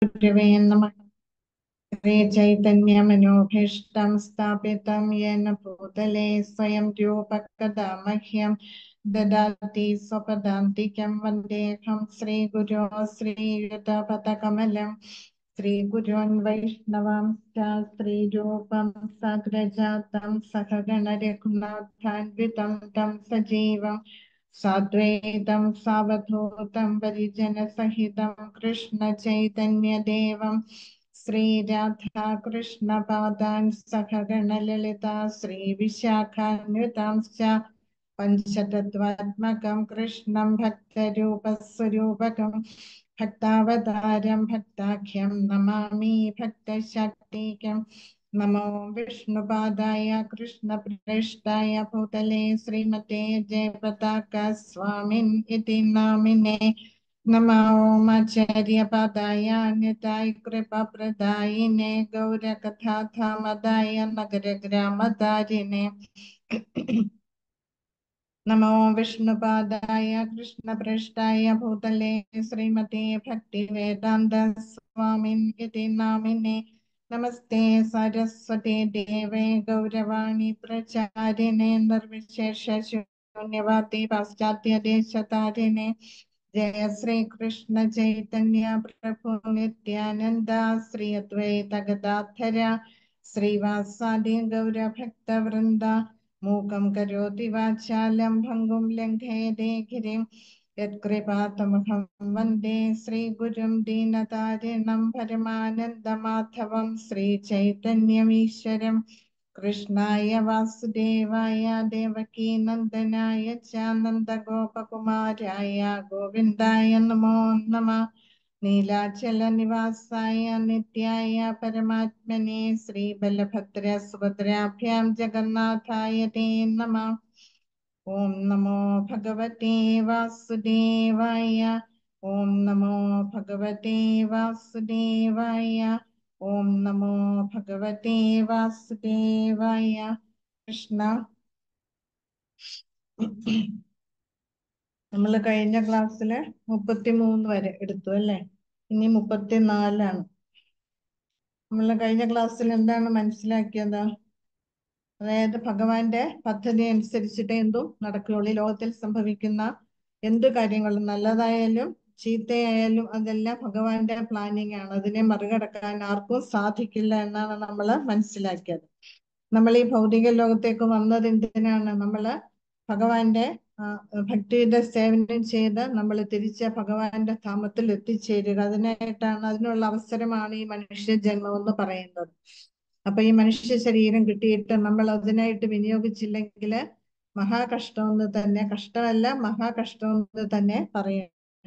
गुरवे नमः श्री चैतन्यमनोभीष्टं स्थापितं येन भूतले स्वयं रूपकदा मह्यं ददाति स्वपदान्तिकं वन्देऽहं श्रीगुरो श्रीयुतपदकमलं श्रीगुरोन् वैष्णवांश्च श्रीरूपं सग्रजातं सहगणरघुनाथान्वितं तं सजीवम् साद्वैतं सावधूतं परिजनसहितं कृष्णचैतन्यदेवं श्रीराधाकृष्णपादान् सहगणललिता श्रीविशाखान्वितांश्च पञ्चतत्त्वात्मकं कृष्णं भक्तरूपस्वरूपकं भक्तावतारं भक्ताख्यं नमामि भक्तशक्तिकम् नमो विष्णुपादाय कृष्णप्रेष्ठाय भूतले श्रीमते जयपताका स्वामिन् इति नामिने नमो ओमाचार्यपादाय अन्यताय कृपाप्रदायिने गौरकथाधामदाय नगरग्रामदारिणे नमो विष्णुपादाय कृष्णप्रेष्ठाय भूतले श्रीमते भक्तिवेदान्त स्वामिन् इति नामिने नमस्ते सरस्वती देवे गौरवाणी प्रचारिणे निर्विशेषशून्यवादी पाश्चात्यदेशतारिणे जय श्री कृष्ण चैतन्य प्रभु नित्यानन्द श्री अद्वैत गदाधर श्रीवासादि गौरभक्तवृन्द मूकं करोति वाचालं भङ्गुं लङ्घयते गिरिं यत्कृपातमहं वन्दे श्रीगुरुं दीनतारिणं परमानन्दमाधवं श्रीचैतन्यमीश्वरं कृष्णाय वासुदेवाय देवकीनन्दनाय च नन्दगोपकुमाराय गोविन्दाय नमो नमः नीलाचलनिवासाय नित्याय परमात्मने श्रीबलभद्रसुभद्राभ्यां जगन्नाथाय ते नमः ॐ नमो भगवते वासुदेवाय ॐ नमो भगवते वासुदेवाय ॐ नमो भगवते वासुदेवाय കൃഷ്ണ നമ്മൾ കഴിഞ്ഞ ക്ലാസ്സില് മുപ്പത്തിമൂന്ന് വരെ എടുത്തു അല്ലേ ഇനി മുപ്പത്തിനാലാണ് നമ്മൾ കഴിഞ്ഞ ക്ലാസ്സിൽ എന്താണ് മനസ്സിലാക്കിയത് അതായത് ഭഗവാന്റെ പദ്ധതി അനുസരിച്ചിട്ട് എന്തും നടക്കുകയുള്ളൂ ഈ ലോകത്തിൽ സംഭവിക്കുന്ന എന്ത് കാര്യങ്ങളും നല്ലതായാലും ചീത്തയായാലും അതെല്ലാം ഭഗവാന്റെ പ്ലാനിങ് ആണ് അതിനെ മറികടക്കാൻ ആർക്കും സാധിക്കില്ല എന്നാണ് നമ്മൾ മനസ്സിലാക്കിയത് നമ്മൾ ഈ ഭൗതിക ലോകത്തേക്ക് വന്നത് എന്തിനാണ് നമ്മൾ ഭഗവാന്റെ ആ, ഭക്തിയുടെ സേവനം ചെയ്ത് നമ്മൾ തിരിച്ച് ഭഗവാന്റെ ധാമത്തിൽ എത്തിച്ചേരുക അതിനായിട്ടാണ് അതിനുള്ള അവസരമാണ് ഈ മനുഷ്യ ജന്മം എന്ന് പറയുന്നത് അപ്പൊ ഈ മനുഷ്യ ശരീരം കിട്ടിയിട്ട് നമ്മൾ അതിനായിട്ട് വിനിയോഗിച്ചില്ലെങ്കിൽ മഹാകഷ്ടം എന്ന് തന്നെ കഷ്ടമല്ല മഹാകഷ്ടം എന്ന് തന്നെ പറയാം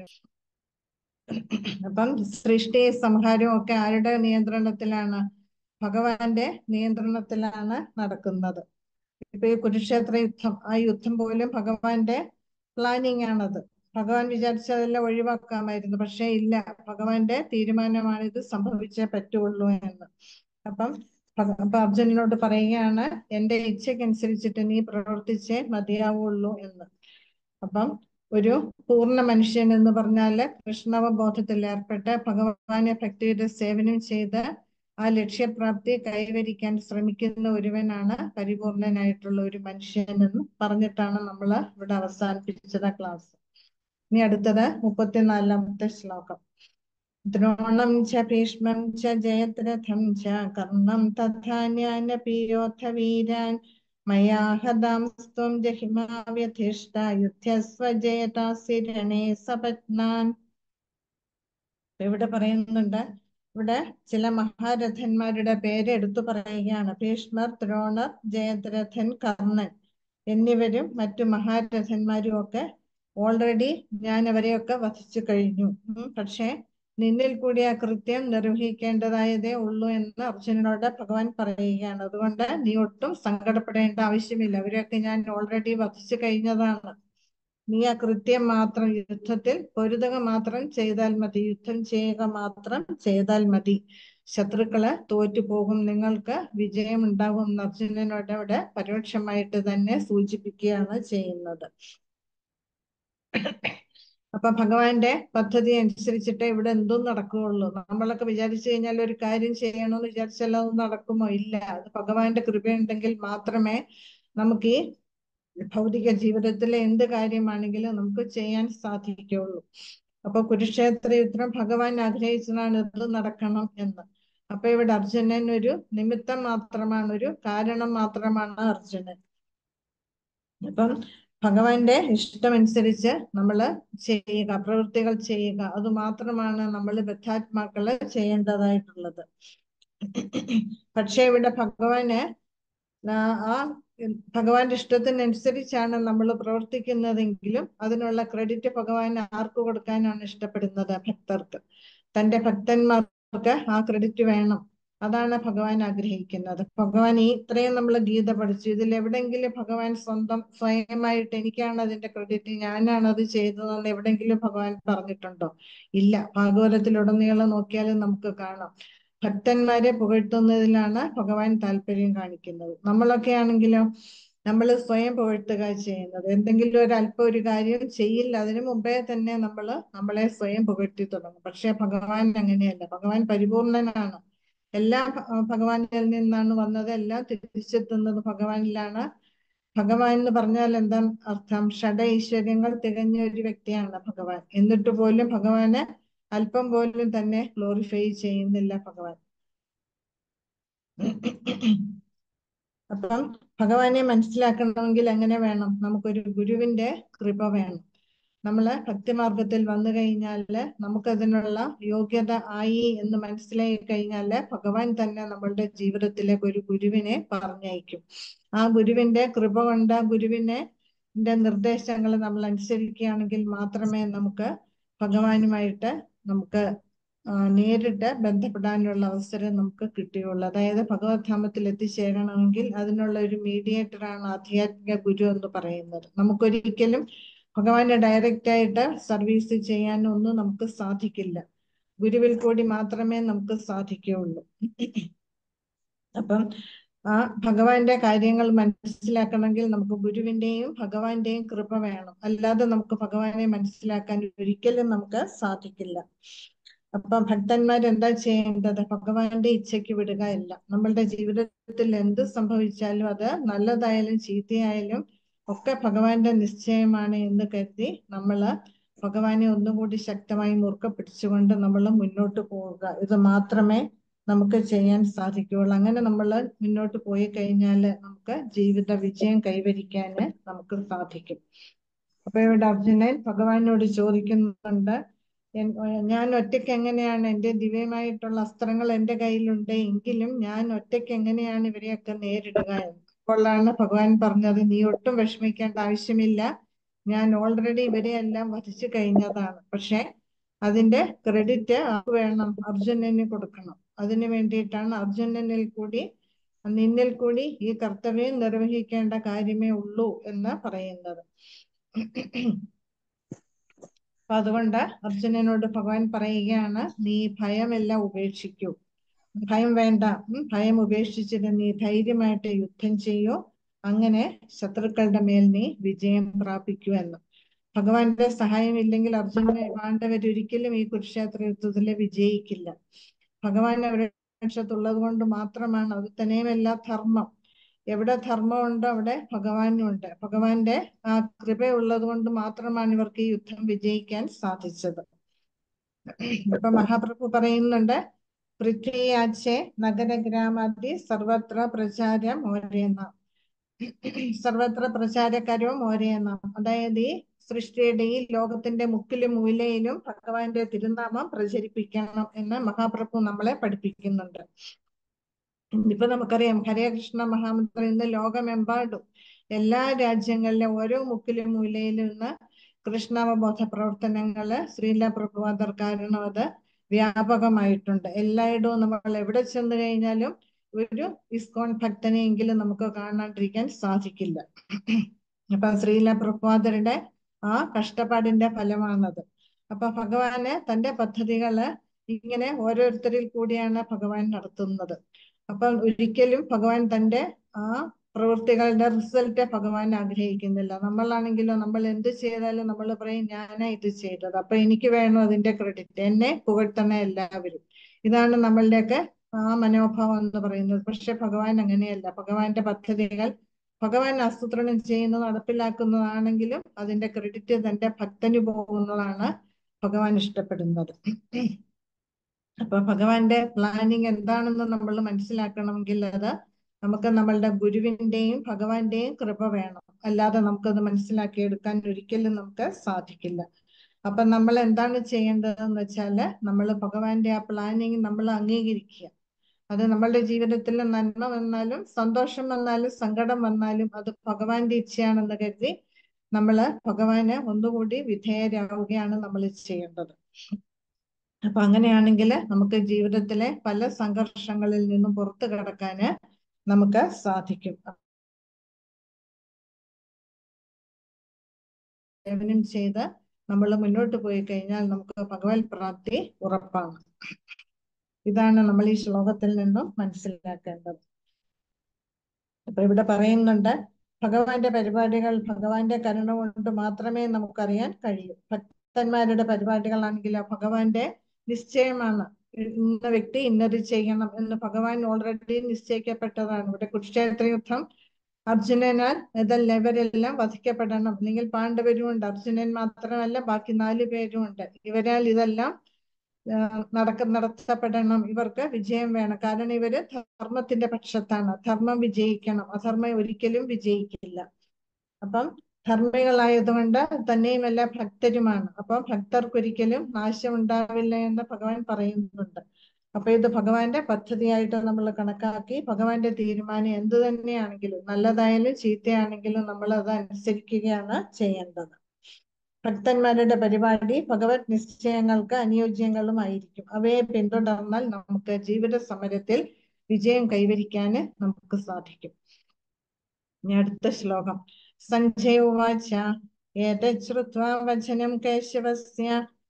അപ്പം സൃഷ്ടി സംഹാരവും ഒക്കെ ആരുടെ നിയന്ത്രണത്തിലാണ് ഭഗവാന്റെ നിയന്ത്രണത്തിലാണ് നടക്കുന്നത് ഇപ്പൊ ഈ കുരുക്ഷേത്ര യുദ്ധം ആ യുദ്ധം പോലും ഭഗവാന്റെ പ്ലാനിങ് ആണത് ഭഗവാൻ വിചാരിച്ചതെല്ലാം ഒഴിവാക്കാമായിരുന്നു പക്ഷെ ഇല്ല ഭഗവാന്റെ തീരുമാനമാണ് ഇത് സംഭവിച്ചേ പറ്റുള്ളൂ എന്ന് അപ്പം ഭഗ- അപ്പൊ അർജുനനോട് പറയുകയാണ് എന്റെ ഇച്ഛയ്ക്കനുസരിച്ചിട്ട് നീ പ്രവർത്തിച്ചേ മതിയാവുള്ളൂ എന്ന് അപ്പം ഒരു പൂർണ്ണ മനുഷ്യൻ എന്ന് പറഞ്ഞാല് കൃഷ്ണവബോധത്തിൽ ഏർപ്പെട്ട് ഭഗവാനെ ഭക്തിയുടെ സേവനം ചെയ്ത് ആ ലക്ഷ്യപ്രാപ്തി കൈവരിക്കാൻ ശ്രമിക്കുന്ന ഒരുവനാണ് പരിപൂർണനായിട്ടുള്ള ഒരു മനുഷ്യൻ എന്ന് പറഞ്ഞിട്ടാണ് നമ്മൾ ഇവിടെ അവസാനിപ്പിച്ചത് ക്ലാസ് ഇനി അടുത്തത് മുപ്പത്തിനാലാമത്തെ ശ്ലോകം ദ്രോണം ച ഭീഷ്മം ച ജയദ്രഥം ച കർണം തഥാ ജ്ഞാനപീയോഥ വീരാൻ മയാ ഹതാംസ്ത്വം ജഹിമാ വ്യധിഷ്ഠ യുദ്ധസ്വ ജയതാസി രണേ സപത്നാൻ ഇവിടെ പറയുന്നുണ്ട് ഇവിടെ ചില മഹാരഥന്മാരുടെ പേര് എടുത്തു പറയുകയാണ് ഭീഷ്മർ ദ്രോണർ ജയദ്രഥൻ കർണൻ എന്നിവരും മറ്റു മഹാരഥന്മാരും ഒക്കെ ഓൾറെഡി ഞാൻ അവരെയൊക്കെ വധിച്ചു കഴിഞ്ഞു ഉം, പക്ഷേ നിന്നിൽ കൂടി ആ കൃത്യം നിർവഹിക്കേണ്ടതായതേ ഉള്ളൂ എന്ന് അർജുനനോട് ഭഗവാൻ പറയുകയാണ് അതുകൊണ്ട് നീ ഒട്ടും സങ്കടപ്പെടേണ്ട ആവശ്യമില്ല അവരെയൊക്കെ ഞാൻ ഓൾറെഡി വധിച്ചു കഴിഞ്ഞതാണ് നീ ആ കൃത്യം മാത്രം യുദ്ധത്തിൽ പൊരുതുക മാത്രം ചെയ്താൽ മതി യുദ്ധം ചെയ്യുക മാത്രം ചെയ്താൽ മതി ശത്രുക്കള് തോറ്റു പോകും നിങ്ങൾക്ക് വിജയം ഉണ്ടാകും എന്ന് അർജുനനോട് അവിടെ പരോക്ഷമായിട്ട് തന്നെ സൂചിപ്പിക്കുകയാണ് ചെയ്യുന്നത് അപ്പൊ ഭഗവാന്റെ പദ്ധതി അനുസരിച്ചിട്ടേ ഇവിടെ എന്തും നടക്കുകയുള്ളൂ നമ്മളൊക്കെ വിചാരിച്ചു കഴിഞ്ഞാൽ ഒരു കാര്യം ചെയ്യണമെന്ന് വിചാരിച്ചാൽ അത് നടക്കുമോ ഇല്ല അത് ഭഗവാന്റെ കൃപയുണ്ടെങ്കിൽ മാത്രമേ നമുക്ക് ഈ ഭൗതിക ജീവിതത്തിലെ എന്ത് കാര്യമാണെങ്കിലും നമുക്ക് ചെയ്യാൻ സാധിക്കുകയുള്ളൂ അപ്പൊ കുരുക്ഷേത്ര യുദ്ധം ഭഗവാൻ ആഗ്രഹിച്ചതാണ് ഇത് നടക്കണം എന്ന് അപ്പൊ ഇവിടെ അർജുനൻ ഒരു നിമിത്തം മാത്രമാണ് ഒരു കാരണം മാത്രമാണ് അർജുനൻ അപ്പം ഭഗവാന്റെ ഇഷ്ടമനുസരിച്ച് നമ്മൾ ചെയ്യുക പ്രവൃത്തികൾ ചെയ്യുക അത് മാത്രമാണ് നമ്മൾ ബദ്ധാത്മാക്കള് ചെയ്യേണ്ടതായിട്ടുള്ളത് പക്ഷെ ഇവിടെ ഭഗവാന് ആ ഭഗവാന്റെ ഇഷ്ടത്തിനനുസരിച്ചാണ് നമ്മൾ പ്രവർത്തിക്കുന്നതെങ്കിലും അതിനുള്ള ക്രെഡിറ്റ് ഭഗവാൻ ആർക്ക് കൊടുക്കാനാണ് ഇഷ്ടപ്പെടുന്നത് ഭക്തർക്ക് തന്റെ ഭക്തന്മാർക്ക് ആ ക്രെഡിറ്റ് വേണം അതാണ് ഭഗവാൻ ആഗ്രഹിക്കുന്നത് ഭഗവാൻ ഈ ഇത്രയും നമ്മൾ ഗീത പഠിച്ചു ഇതിൽ എവിടെങ്കിലും ഭഗവാൻ സ്വന്തം സ്വയമായിട്ട് എനിക്കാണ് അതിന്റെ ക്രെഡിറ്റ് ഞാനാണ് അത് ചെയ്തതെന്ന് എവിടെങ്കിലും ഭഗവാൻ പറഞ്ഞിട്ടുണ്ടോ ഇല്ല ഭാഗവതത്തിലുടനീളം നോക്കിയാലും നമുക്ക് കാണാം ഭക്തന്മാരെ പുകഴ്ത്തുന്നതിലാണ് ഭഗവാൻ താല്പര്യം കാണിക്കുന്നത് നമ്മളൊക്കെ ആണെങ്കിലോ നമ്മൾ സ്വയം പുകഴ്ത്തുക ചെയ്യുന്നത് എന്തെങ്കിലും ഒരു അല്പം ഒരു കാര്യം ചെയ്യില്ല അതിനു മുമ്പേ തന്നെ നമ്മൾ നമ്മളെ സ്വയം പുകഴ്ത്തി തുടങ്ങും പക്ഷെ ഭഗവാൻ അങ്ങനെയല്ല ഭഗവാൻ പരിപൂർണനാണ് എല്ലാം ഭഗവാനിൽ നിന്നാണ് വന്നത് എല്ലാം തിരിച്ചെത്തുന്നത് ഭഗവാനിലാണ് ഭഗവാൻ എന്ന് പറഞ്ഞാൽ എന്താ അർത്ഥം ഷഡ ഐശ്വര്യങ്ങൾ തികഞ്ഞ ഒരു വ്യക്തിയാണ് ഭഗവാൻ എന്നിട്ട് പോലും ഭഗവാന് അല്പം പോലും തന്നെ ഗ്ലോറിഫൈ ചെയ്യുന്നില്ല ഭഗവാൻ അപ്പം ഭഗവാനെ മനസ്സിലാക്കണമെങ്കിൽ എങ്ങനെ വേണം നമുക്കൊരു ഗുരുവിന്റെ കൃപ വേണം നമ്മള് ഭക്തിമാർഗത്തിൽ വന്നു കഴിഞ്ഞാല് നമുക്കതിനുള്ള യോഗ്യത ആയി എന്ന് മനസ്സിലായി കഴിഞ്ഞാല് ഭഗവാൻ തന്നെ നമ്മളുടെ ജീവിതത്തിലേക്ക് ഒരു ഗുരുവിനെ പറഞ്ഞയക്കും ആ ഗുരുവിന്റെ കൃപ കൊണ്ട് ആ ഗുരുവിനെ നിർദ്ദേശങ്ങൾ നമ്മൾ അനുസരിക്കുകയാണെങ്കിൽ മാത്രമേ നമുക്ക് ഭഗവാനുമായിട്ട് നമുക്ക് നേരിട്ട് ബന്ധപ്പെടാനുള്ള അവസരം നമുക്ക് കിട്ടുകയുള്ളൂ അതായത് ഭഗവത് ധാമത്തിൽ എത്തിച്ചേരണമെങ്കിൽ അതിനുള്ള ഒരു മീഡിയേറ്റർ ആണ് ആധ്യാത്മിക ഗുരു എന്ന് പറയുന്നത് നമുക്കൊരിക്കലും ഭഗവാനെ ഡയറക്റ്റ് ആയിട്ട് സർവീസ് ചെയ്യാനൊന്നും നമുക്ക് സാധിക്കില്ല ഗുരുവിൽ കൂടി മാത്രമേ നമുക്ക് സാധിക്കുകയുള്ളൂ അപ്പം ആ ഭഗവാന്റെ കാര്യങ്ങൾ മനസ്സിലാക്കണമെങ്കിൽ നമുക്ക് ഗുരുവിന്റെയും ഭഗവാന്റെയും കൃപ വേണം അല്ലാതെ നമുക്ക് ഭഗവാനെ മനസ്സിലാക്കാൻ ഒരിക്കലും നമുക്ക് സാധിക്കില്ല അപ്പൊ ഭക്തന്മാർ എന്താ ചെയ്യേണ്ടത് ഭഗവാന്റെ ഇച്ഛയ്ക്ക് വിടുക ഇല്ല നമ്മളുടെ ജീവിതത്തിൽ എന്ത് സംഭവിച്ചാലും അത് നല്ലതായാലും ചീത്തയായാലും ഒക്കെ ഭഗവാന്റെ നിശ്ചയമാണ് എന്ന് കരുതി നമ്മള് ഭഗവാനെ ഒന്നുകൂടി ശക്തമായി മുറുക്കെ പിടിച്ചുകൊണ്ട് നമ്മൾ മുന്നോട്ട് പോവുക ഇത് മാത്രമേ നമുക്ക് ചെയ്യാൻ സാധിക്കുകയുള്ളൂ അങ്ങനെ നമ്മൾ മുന്നോട്ട് പോയി കഴിഞ്ഞാൽ നമുക്ക് ജീവിത വിജയം കൈവരിക്കാൻ നമുക്ക് സാധിക്കും അപ്പൊ ഇവിടെ അർജുനൻ ഭഗവാനോട് ചോദിക്കുന്നുണ്ട് ഞാൻ ഒറ്റയ്ക്ക് എങ്ങനെയാണ് എൻ്റെ ദിവ്യമായിട്ടുള്ള അസ്ത്രങ്ങൾ എൻ്റെ കയ്യിലുണ്ട് എങ്കിലും ഞാൻ ഒറ്റയ്ക്ക് എങ്ങനെയാണ് ഇവരെയൊക്കെ നേരിടുക എന്ന് അപ്പോഴാണ് ഭഗവാൻ പറഞ്ഞത് നീ ഒട്ടും വിഷമിക്കേണ്ട ആവശ്യമില്ല ഞാൻ ഓൾറെഡി ഇവരെയെല്ലാം വധിച്ചു കഴിഞ്ഞതാണ് പക്ഷെ അതിന്റെ ക്രെഡിറ്റ് വേണം അർജുനന് കൊടുക്കണം അതിനു വേണ്ടിയിട്ടാണ് അർജുനനിൽ കൂടി നിന്നിൽ കൂടി ഈ കർത്തവ്യം നിർവഹിക്കേണ്ട കാര്യമേ ഉള്ളൂ എന്ന് പറയുന്നത് അപ്പൊ അതുകൊണ്ട് അർജുനനോട് ഭഗവാൻ പറയുകയാണ് നീ ഭയമെല്ലാം ഉപേക്ഷിക്കൂ ഭയം വേണ്ട ഭയം ഉപേക്ഷിച്ചിട്ട് നീ ധൈര്യമായിട്ട് യുദ്ധം ചെയ്യൂ അങ്ങനെ ശത്രുക്കളുടെ മേൽ നീ വിജയം പ്രാപിക്കൂ എന്ന് ഭഗവാന്റെ സഹായം ഇല്ലെങ്കിൽ അർജുനനെ പാണ്ഡവരൊരിക്കലും ഈ കുരുക്ഷേത്ര യുദ്ധത്തിൽ വിജയിക്കില്ല ഭഗവാൻ അവരുടെ പക്ഷത്തുള്ളത് കൊണ്ട് മാത്രമാണ് അത് തന്നെയുമല്ല ധർമ്മം എവിടെ ധർമ്മം ഉണ്ടോ അവിടെ ഭഗവാനും ഉണ്ട് ഭഗവാന്റെ ആ കൃപയുള്ളത് കൊണ്ട് മാത്രമാണ് ഇവർക്ക് ഈ യുദ്ധം വിജയിക്കാൻ സാധിച്ചത് ഇപ്പൊ മഹാപ്രഭു പറയുന്നുണ്ട് പൃഥ്വിയാച്ചെ നഗരഗ്രാമാദി സർവത്ര പ്രചാരം ഓരേന്ന സർവത്ര പ്രചാരകരവും ഓരേന്ന അതായത് ഈ സൃഷ്ടിയുടെ ഈ ലോകത്തിന്റെ മുക്കിലും മൂലയിലും ഭഗവാന്റെ തിരുനാമം പ്രചരിപ്പിക്കണം എന്ന് മഹാപ്രഭു നമ്മളെ പഠിപ്പിക്കുന്നുണ്ട് ഇപ്പൊ നമുക്കറിയാം ഹരേ കൃഷ്ണ മഹാമന്ത്രം ഇന്ന് ലോകമെമ്പാടും എല്ലാ രാജ്യങ്ങളിലെ ഓരോ മുക്കിലും മൂലയിലും ഇന്ന് കൃഷ്ണാവബോധ പ്രവർത്തനങ്ങള് ശ്രീല പ്രഭുവാദർ കാരണം അത് വ്യാപകമായിട്ടുണ്ട് എല്ലായിടവും നമ്മൾ എവിടെ ചെന്ന് കഴിഞ്ഞാലും ഒരു ഇസ്കോൺ ഭക്തനെയെങ്കിലും നമുക്ക് കാണാണ്ടിരിക്കാൻ സാധിക്കില്ല അപ്പൊ ശ്രീല പ്രഭുവാദരുടെ ആ കഷ്ടപ്പാടിന്റെ ഫലമാണത് അപ്പൊ ഭഗവാന് തന്റെ പദ്ധതികള് ഇങ്ങനെ ഓരോരുത്തരിൽ കൂടിയാണ് ഭഗവാൻ നടത്തുന്നത് അപ്പൊ ഒരിക്കലും ഭഗവാൻ തന്റെ ആ പ്രവൃത്തികളുടെ റിസൾട്ട് ഭഗവാൻ ആഗ്രഹിക്കുന്നില്ല നമ്മളാണെങ്കിലോ നമ്മൾ എന്ത് ചെയ്താലും നമ്മൾ പറയും ഞാനാ ഇത് ചെയ്തത് അപ്പൊ എനിക്ക് വേണം അതിന്റെ ക്രെഡിറ്റ് എന്നെ പുകഴ്ത്തണ എല്ലാവരും ഇതാണ് നമ്മളുടെയൊക്കെ ആ മനോഭാവം എന്ന് പറയുന്നത് പക്ഷെ ഭഗവാൻ അങ്ങനെയല്ല ഭഗവാന്റെ പദ്ധതികൾ ഭഗവാൻ ആസൂത്രണം ചെയ്യുന്നത് നടപ്പിലാക്കുന്നതാണെങ്കിലും അതിന്റെ ക്രെഡിറ്റ് തന്റെ ഭക്തന് പോകുന്നതാണ് ഭഗവാൻ ഇഷ്ടപ്പെടുന്നത് അപ്പൊ ഭഗവാന്റെ പ്ലാനിങ് എന്താണെന്ന് നമ്മൾ മനസ്സിലാക്കണമെങ്കിൽ അത് നമുക്ക് നമ്മളുടെ ഗുരുവിന്റെയും ഭഗവാന്റെയും കൃപ വേണം അല്ലാതെ നമുക്കത് മനസ്സിലാക്കിയെടുക്കാൻ ഒരിക്കലും നമുക്ക് സാധിക്കില്ല അപ്പൊ നമ്മൾ എന്താണ് ചെയ്യേണ്ടതെന്ന് വെച്ചാല് നമ്മൾ ഭഗവാന്റെ ആ പ്ലാനിങ് നമ്മൾ അംഗീകരിക്കുക അത് നമ്മളുടെ ജീവിതത്തിൽ നന്മ വന്നാലും സന്തോഷം വന്നാലും സങ്കടം വന്നാലും അത് ഭഗവാന്റെ ഇച്ഛയാണെന്ന് കരുതി നമ്മള് ഭഗവാന് ഒന്നുകൂടി വിധേയരാവുകയാണ് നമ്മൾ ചെയ്യേണ്ടത് അപ്പൊ അങ്ങനെയാണെങ്കിൽ നമുക്ക് ജീവിതത്തിലെ പല സംഘർഷങ്ങളിൽ നിന്നും പുറത്തു കടക്കാന് നമുക്ക് സാധിക്കും സേവനം ചെയ്ത് നമ്മൾ മുന്നോട്ട് പോയി കഴിഞ്ഞാൽ നമുക്ക് ഭഗവത് പ്രാപ്തി ഉറപ്പാണ് ഇതാണ് നമ്മൾ ഈ ശ്ലോകത്തിൽ നിന്നും മനസ്സിലാക്കേണ്ടത് അപ്പൊ ഇവിടെ പറയുന്നുണ്ട് ഭഗവാന്റെ പരിപാടികൾ ഭഗവാന്റെ കരുണ കൊണ്ട് മാത്രമേ നമുക്കറിയാൻ കഴിയൂ ഭക്തന്മാരുടെ പരിപാടികളാണെങ്കിൽ ഭഗവാന്റെ നിശ്ചയമാണ് ഇന്ന വ്യക്തി ഇന്നത് ചെയ്യണം എന്ന് ഭഗവാൻ ഓൾറെഡി നിശ്ചയിക്കപ്പെട്ടതാണ് ഇവിടെ കുരുക്ഷേത്ര യുദ്ധം അർജുനനാൽ ഇതെല്ലാം ഇവരെല്ലാം വധിക്കപ്പെടണം അല്ലെങ്കിൽ പാണ്ഡവരും ഉണ്ട് അർജുനൻ മാത്രമല്ല ബാക്കി നാല് പേരും ഉണ്ട് ഇവരാൽ ഇതെല്ലാം നടക്ക നടത്തപ്പെടണം ഇവർക്ക് വിജയം വേണം കാരണം ഇവര് ധർമ്മത്തിന്റെ പക്ഷത്താണ് ധർമ്മം വിജയിക്കണം അധർമ്മം ഒരിക്കലും വിജയിക്കില്ല അപ്പം ധർമ്മികളായതുകൊണ്ട് തന്നെയുമല്ല ഭക്തരുമാണ് അപ്പം ഭക്തർക്കൊരിക്കലും നാശം ഉണ്ടാവില്ല എന്ന് ഭഗവാൻ പറയുന്നുണ്ട് അപ്പൊ ഇത് ഭഗവാന്റെ പദ്ധതിയായിട്ട് നമ്മൾ കണക്കാക്കി ഭഗവാന്റെ തീരുമാനം എന്ത് തന്നെയാണെങ്കിലും നല്ലതായാലും ചീത്തയാണെങ്കിലും നമ്മൾ അത് അനുസരിക്കുകയാണ് ചെയ്യേണ്ടത് ഭക്തന്മാരുടെ പരിപാടി ഭഗവത് നിശ്ചയങ്ങൾക്ക് അനുയോജ്യങ്ങളുമായിരിക്കും അവയെ പിന്തുടർന്നാൽ നമുക്ക് ജീവിത സമരത്തിൽ വിജയം കൈവരിക്കാന് നമുക്ക് സാധിക്കും ഇനി അടുത്ത ശ്ലോകം സഞ്ജയ ഉവാച ഏതശ്രുത്വാ വചനം കേശവസ്യ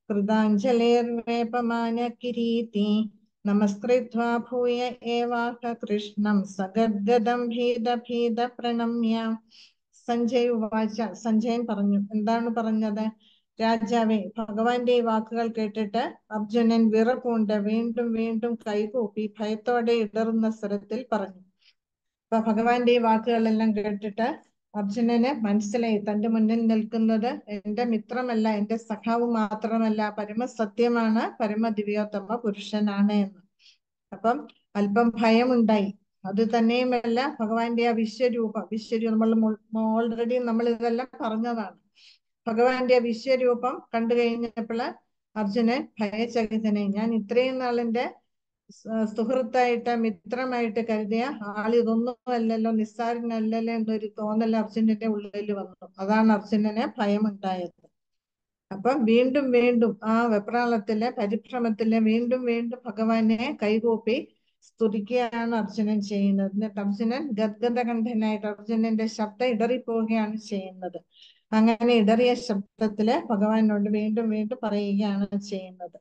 കൃതാഞ്ജലിർവേപമാന കിരീതി നമസ്കൃത്വാ ഭൂയ ഏവാഹ കൃഷ്ണം സഗദ്ഗദം ഭീത ഭീത പ്രണമ്യ സഞ്ജയ് ഉവാച സഞ്ജയൻ പറഞ്ഞു എന്താണ് പറഞ്ഞത് രാജാവേ ഭഗവാന്റെ ഈ വാക്കുകൾ കേട്ടിട്ട് അർജുനൻ വിറപൂണ്ട് വീണ്ടും വീണ്ടും കൈകൂപ്പി ഭയത്തോടെ ഇടറുന്ന സ്വരത്തിൽ പറഞ്ഞു അപ്പൊ ഭഗവാന്റെ ഈ വാക്കുകളെല്ലാം കേട്ടിട്ട് അർജുനന് മനസ്സിലായി തന്റെ മുന്നിൽ നിൽക്കുന്നത് എന്റെ മിത്രമല്ല എന്റെ സഖാവ് മാത്രമല്ല പരമസത്യമാണ് പരമദിവ്യോത്തമ പുരുഷനാണ് എന്ന് അപ്പം അല്പം ഭയമുണ്ടായി അത് തന്നെയുമല്ല ഭഗവാന്റെ ആ വിശ്വരൂപം വിശ്വരൂപം നമ്മൾ ഓൾറെഡി നമ്മൾ ഇതെല്ലാം പറഞ്ഞതാണ് ഭഗവാന്റെ വിശ്വരൂപം കണ്ടു കഴിഞ്ഞപ്പോൾ അർജുനൻ ഭയചകിതനായി ഞാൻ ഇത്രയും നാളിന്റെ സുഹൃത്തായിട്ട് മിത്രമായിട്ട് കരുതിയ ആൾ ഇതൊന്നും അല്ലല്ലോ നിസ്സാരനല്ലല്ലോ എന്നൊരു തോന്നൽ അർജുനന്റെ ഉള്ളിൽ വന്നു അതാണ് അർജുനന് ഭയമുണ്ടായത് അപ്പം വീണ്ടും വീണ്ടും ആ വെപ്രാളത്തിലെ പരിഭ്രമത്തിലെ വീണ്ടും വീണ്ടും ഭഗവാനെ കൈകൂപ്പി സ്തുതിക്കുകയാണ് അർജുനൻ ചെയ്യുന്നത് എന്നിട്ട് അർജുനൻ ഗദ്ഗതകണ്ഠനായിട്ട് അർജുനന്റെ ശബ്ദം ഇടറിപ്പോവുകയാണ് ചെയ്യുന്നത് അങ്ങനെ ഇടറിയ ശബ്ദത്തില് ഭഗവാനോട് വീണ്ടും വീണ്ടും പറയുകയാണ് ചെയ്യുന്നത്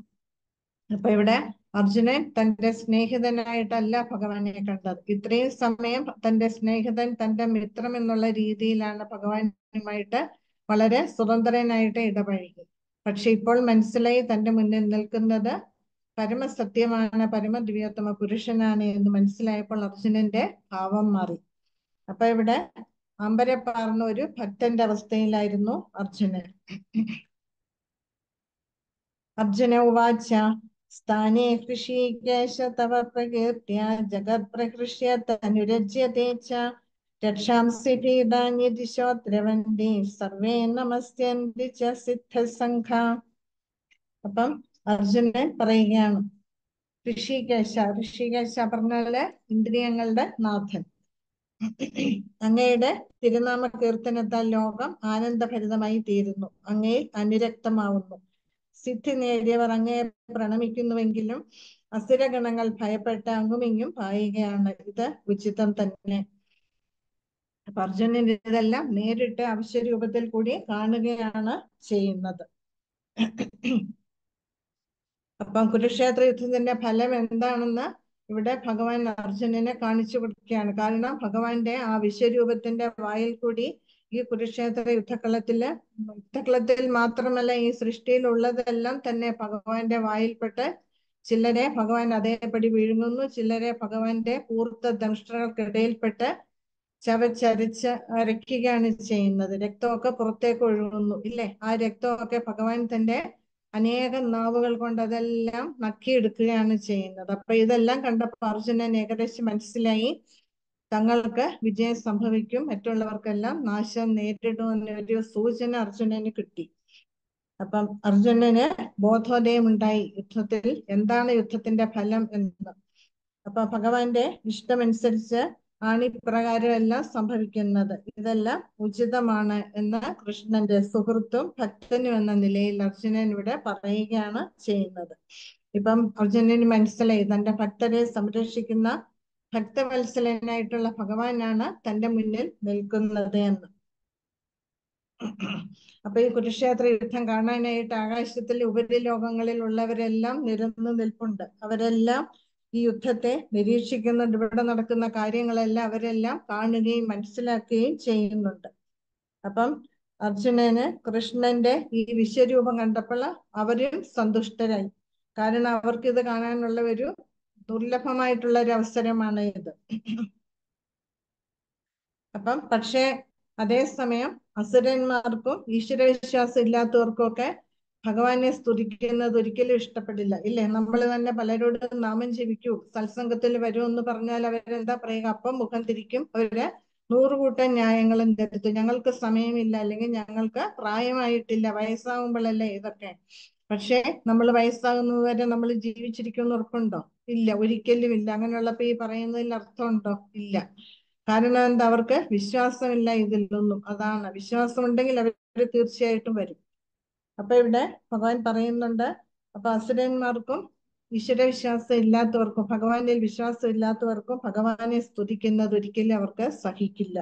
അപ്പൊ ഇവിടെ അർജുനൻ തന്റെ സ്നേഹിതനായിട്ടല്ല ഭഗവാനെ കണ്ടത് ഇത്രയും സമയം തന്റെ സ്നേഹിതൻ തന്റെ മിത്രം എന്നുള്ള രീതിയിലാണ് ഭഗവാനുമായിട്ട് വളരെ സ്വതന്ത്രനായിട്ട് ഇടപഴകി പക്ഷെ ഇപ്പോൾ മനസ്സിലായി തന്റെ മുന്നിൽ നിൽക്കുന്നത് പരമസത്യമാണ് പരമദിവ്യോത്തമ പുരുഷനാണ് എന്ന് മനസ്സിലായപ്പോൾ അർജുനന്റെ ഭാവം മാറി അപ്പൊ ഇവിടെ അമ്പരപ്പാർന്ന ഒരു ഭക്തന്റെ അവസ്ഥയിലായിരുന്നു അർജുനൻ അർജുന ഉവാച സ്ഥാനേ ഹൃഷീകേശ തവ പ്രകീർത്തിയ ജഗത് പ്രഹൃഷ്യ തനുരജ്യത്തെ ച രക്ഷാംസി ഭീതാന്യ ദിശോദ്രവന്തി സർവേ നമസ്യന്തി ച സിദ്ധസംഘ അപ്പം അർജുനൻ പറയുകയാണ് ഋഷികേശ ഋഷികേശ പറഞ്ഞാല് ഇന്ദ്രിയങ്ങളുടെ നാഥൻ അങ്ങയുടെ തിരുനാമ കീർത്തനത്താൽ ലോകം ആനന്ദഭരിതമായി തീരുന്നു അങ്ങയിൽ അനുരക്തമാവുന്നു സിദ്ധി നേടിയവർ അങ്ങയെ പ്രണമിക്കുന്നുവെങ്കിലും അസുരഗണങ്ങൾ ഭയപ്പെട്ട് അങ്ങുമിങ്ങും പായുകയാണ് ഇത് ഉചിതം തന്നെ അപ്പൊ അർജുനൻ ഇതെല്ലാം നേരിട്ട് അവശ്യരൂപത്തിൽ കൂടി കാണുകയാണ് ചെയ്യുന്നത് അപ്പം കുരുക്ഷേത്ര യുദ്ധത്തിന്റെ ഫലം എന്താണെന്ന് ഇവിടെ ഭഗവാൻ അർജുനനെ കാണിച്ചു കൊടുക്കുകയാണ് കാരണം ഭഗവാന്റെ ആ വിശ്വരൂപത്തിന്റെ വായിൽ കൂടി ഈ കുരുക്ഷേത്ര യുദ്ധക്കളത്തില് യുദ്ധക്കളത്തിൽ മാത്രമല്ല ഈ സൃഷ്ടിയിൽ ഉള്ളതെല്ലാം തന്നെ ഭഗവാന്റെ വായിൽപ്പെട്ട് ചിലരെ ഭഗവാൻ അതേപടി വിഴുങ്ങുന്നു ചിലരെ ഭഗവാന്റെ കൂർത്ത ദംഷ്ട്രകൾക്കിടയിൽപ്പെട്ട് ചവച്ചരച്ച് അരയ്ക്കുകയാണ് ചെയ്യുന്നത് രക്തമൊക്കെ പുറത്തേക്ക് ഒഴുകുന്നു ഇല്ലേ ആ രക്തമൊക്കെ ഭഗവാൻ തന്റെ അനേകം നാവുകൾ കൊണ്ട് അതെല്ലാം നക്കിയെടുക്കുകയാണ് ചെയ്യുന്നത് അപ്പൊ ഇതെല്ലാം കണ്ടപ്പോൾ അർജുനൻ ഏകദേശം മനസ്സിലായി തങ്ങൾക്ക് വിജയം സംഭവിക്കും മറ്റുള്ളവർക്കെല്ലാം നാശം നേരിടുമെന്നൊരു സൂചന അർജുനന് കിട്ടി അപ്പം അർജുനന് ബോധോദയം ഉണ്ടായി യുദ്ധത്തിൽ എന്താണ് യുദ്ധത്തിന്റെ ഫലം എന്ന് അപ്പൊ ഭഗവാന്റെ ഇഷ്ടമനുസരിച്ച് ആണ് ഇപ്രകാരം എല്ലാം സംഭവിക്കുന്നത് ഇതെല്ലാം ഉചിതമാണ് എന്ന് കൃഷ്ണന്റെ സുഹൃത്തും ഭക്തനും എന്ന നിലയിൽ അർജുനൻ ഇവിടെ പറയുകയാണ് ചെയ്യുന്നത് ഇപ്പം അർജുനന് മനസ്സിലായി തന്റെ ഭക്തരെ സംരക്ഷിക്കുന്ന ഭക്തവത്സലനായിട്ടുള്ള ഭഗവാനാണ് തന്റെ മുന്നിൽ നിൽക്കുന്നത് എന്ന് അപ്പൊ ഈ കുരുക്ഷേത്ര യുദ്ധം കാണാനായിട്ട് ആകാശത്തിൽ ഉപരിലോകങ്ങളിൽ ഉള്ളവരെല്ലാം നിരന്നു നിൽപ്പുണ്ട് അവരെല്ലാം ഈ യുദ്ധത്തെ നിരീക്ഷിക്കുന്നുണ്ട് ഇവിടെ നടക്കുന്ന കാര്യങ്ങളെല്ലാം അവരെല്ലാം കാണുകയും മനസ്സിലാക്കുകയും ചെയ്യുന്നുണ്ട് അപ്പം അർജുനന് കൃഷ്ണന്റെ ഈ വിശ്വരൂപം കണ്ടപ്പോൾ അവരും സന്തുഷ്ടരായി കാരണം അവർക്ക് ഇത് കാണാനുള്ള ഒരു ദുർലഭമായിട്ടുള്ള ഒരു അവസരമാണ് ഇത് അപ്പം പക്ഷേ അതേസമയം അസുരന്മാർക്കും ഈശ്വരവിശ്വാസം ഇല്ലാത്തവർക്കും ഒക്കെ ഭഗവാനെ സ്തുതിക്കുന്നത് ഒരിക്കലും ഇഷ്ടപ്പെടില്ല ഇല്ലേ നമ്മൾ തന്നെ പലരോടും നാമം ജപിക്കൂ സത്സംഗത്തിൽ വരുമെന്ന് പറഞ്ഞാൽ അവരെന്താ പറയുക അപ്പം മുഖം തിരിക്കും അവര് നൂറുകൂട്ടം ന്യായങ്ങളും തരുത്തു ഞങ്ങൾക്ക് സമയമില്ല അല്ലെങ്കിൽ ഞങ്ങൾക്ക് പ്രായമായിട്ടില്ല വയസ്സാകുമ്പോഴല്ലേ ഇതൊക്കെ പക്ഷേ നമ്മൾ വയസ്സാകുന്നത് വരെ നമ്മൾ ജീവിച്ചിരിക്കുമെന്ന് ഉറപ്പുണ്ടോ ഇല്ല ഒരിക്കലും ഇല്ല അങ്ങനെയുള്ളപ്പോ ഈ പറയുന്നതിൽ അർത്ഥമുണ്ടോ ഇല്ല കാരണം എന്താ അവർക്ക് വിശ്വാസമില്ല ഇതിലൊന്നും അതാണ് വിശ്വാസം ഉണ്ടെങ്കിൽ അവർ തീർച്ചയായിട്ടും വരും അപ്പൊ ഇവിടെ ഭഗവാൻ പറയുന്നുണ്ട് അപ്പൊ അസുരന്മാർക്കും ഈശ്വരവിശ്വാസം ഇല്ലാത്തവർക്കും ഭഗവാനിൽ വിശ്വാസം ഇല്ലാത്തവർക്കും ഭഗവാനെ സ്തുതിക്കുന്നത് ഒരിക്കലും അവർക്ക് സഹിക്കില്ല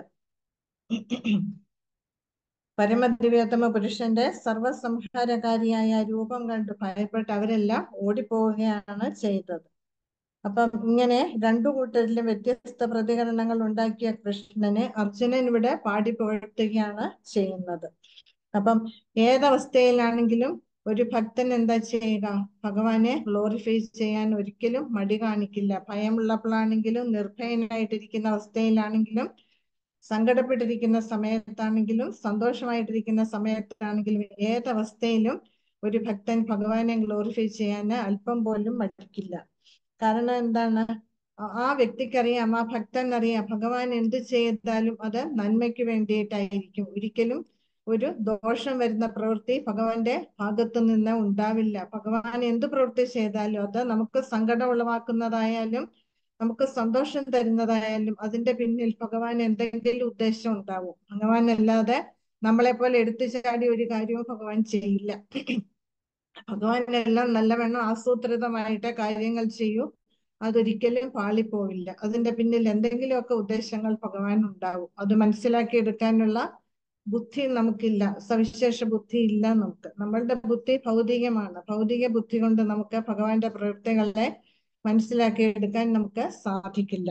പരമദിവ്യോത്തമ പുരുഷന്റെ സർവസംഹാരകാരിയായ രൂപം കണ്ട് ഭയപ്പെട്ട് അവരെല്ലാം ഓടിപ്പോവുകയാണ് ചെയ്തത് അപ്പം ഇങ്ങനെ രണ്ടു കൂട്ടരിലും വ്യത്യസ്ത പ്രതികരണങ്ങൾ ഉണ്ടാക്കിയ കൃഷ്ണനെ അർജുനൻ ഇവിടെ പാടി പുകഴ്ത്തുകയാണ് ചെയ്യുന്നത് അപ്പം ഏതവസ്ഥയിലാണെങ്കിലും ഒരു ഭക്തൻ എന്താ ചെയ്യുക ഭഗവാനെ ഗ്ലോറിഫൈ ചെയ്യാൻ ഒരിക്കലും മടി കാണിക്കില്ല ഭയമുള്ളപ്പോഴാണെങ്കിലും നിർഭയനായിട്ടിരിക്കുന്ന അവസ്ഥയിലാണെങ്കിലും സങ്കടപ്പെട്ടിരിക്കുന്ന സമയത്താണെങ്കിലും സന്തോഷമായിട്ടിരിക്കുന്ന സമയത്താണെങ്കിലും ഏതവസ്ഥയിലും ഒരു ഭക്തൻ ഭഗവാനെ ഗ്ലോറിഫൈ ചെയ്യാൻ അല്പം പോലും മടിക്കില്ല കാരണം എന്താണ് ആ വ്യക്തിക്കറിയാം ആ ഭക്തൻ അറിയാം ഭഗവാൻ എന്ത് ചെയ്താലും അത് നന്മയ്ക്ക് വേണ്ടിയിട്ടായിരിക്കും ഒരിക്കലും ഒരു ദോഷം വരുന്ന പ്രവൃത്തി ഭഗവാന്റെ ഭാഗത്തു നിന്ന് ഉണ്ടാവില്ല ഭഗവാൻ എന്ത് പ്രവൃത്തി ചെയ്താലും അത് നമുക്ക് സങ്കടം ഉളവാക്കുന്നതായാലും നമുക്ക് സന്തോഷം തരുന്നതായാലും അതിന്റെ പിന്നിൽ ഭഗവാൻ എന്തെങ്കിലും ഉദ്ദേശം ഉണ്ടാവും ഭഗവാൻ അല്ലാതെ നമ്മളെ പോലെ എടുത്തു ചാടി ഒരു കാര്യവും ഭഗവാൻ ചെയ്യില്ല ഭഗവാൻ എല്ലാം നല്ലവണ്ണം ആസൂത്രിതമായിട്ട് കാര്യങ്ങൾ ചെയ്യൂ അതൊരിക്കലും പാളിപ്പോവില്ല അതിന്റെ പിന്നിൽ എന്തെങ്കിലുമൊക്കെ ഉദ്ദേശങ്ങൾ ഭഗവാൻ ഉണ്ടാവും അത് മനസ്സിലാക്കി എടുക്കാനുള്ള ബുദ്ധി നമുക്കില്ല സവിശേഷ ബുദ്ധി ഇല്ല നമുക്ക് നമ്മളുടെ ബുദ്ധി ഭൗതികമാണ് ഭൗതിക ബുദ്ധി കൊണ്ട് നമുക്ക് ഭഗവാന്റെ പ്രവൃത്തികളെ മനസ്സിലാക്കി എടുക്കാൻ നമുക്ക് സാധിക്കില്ല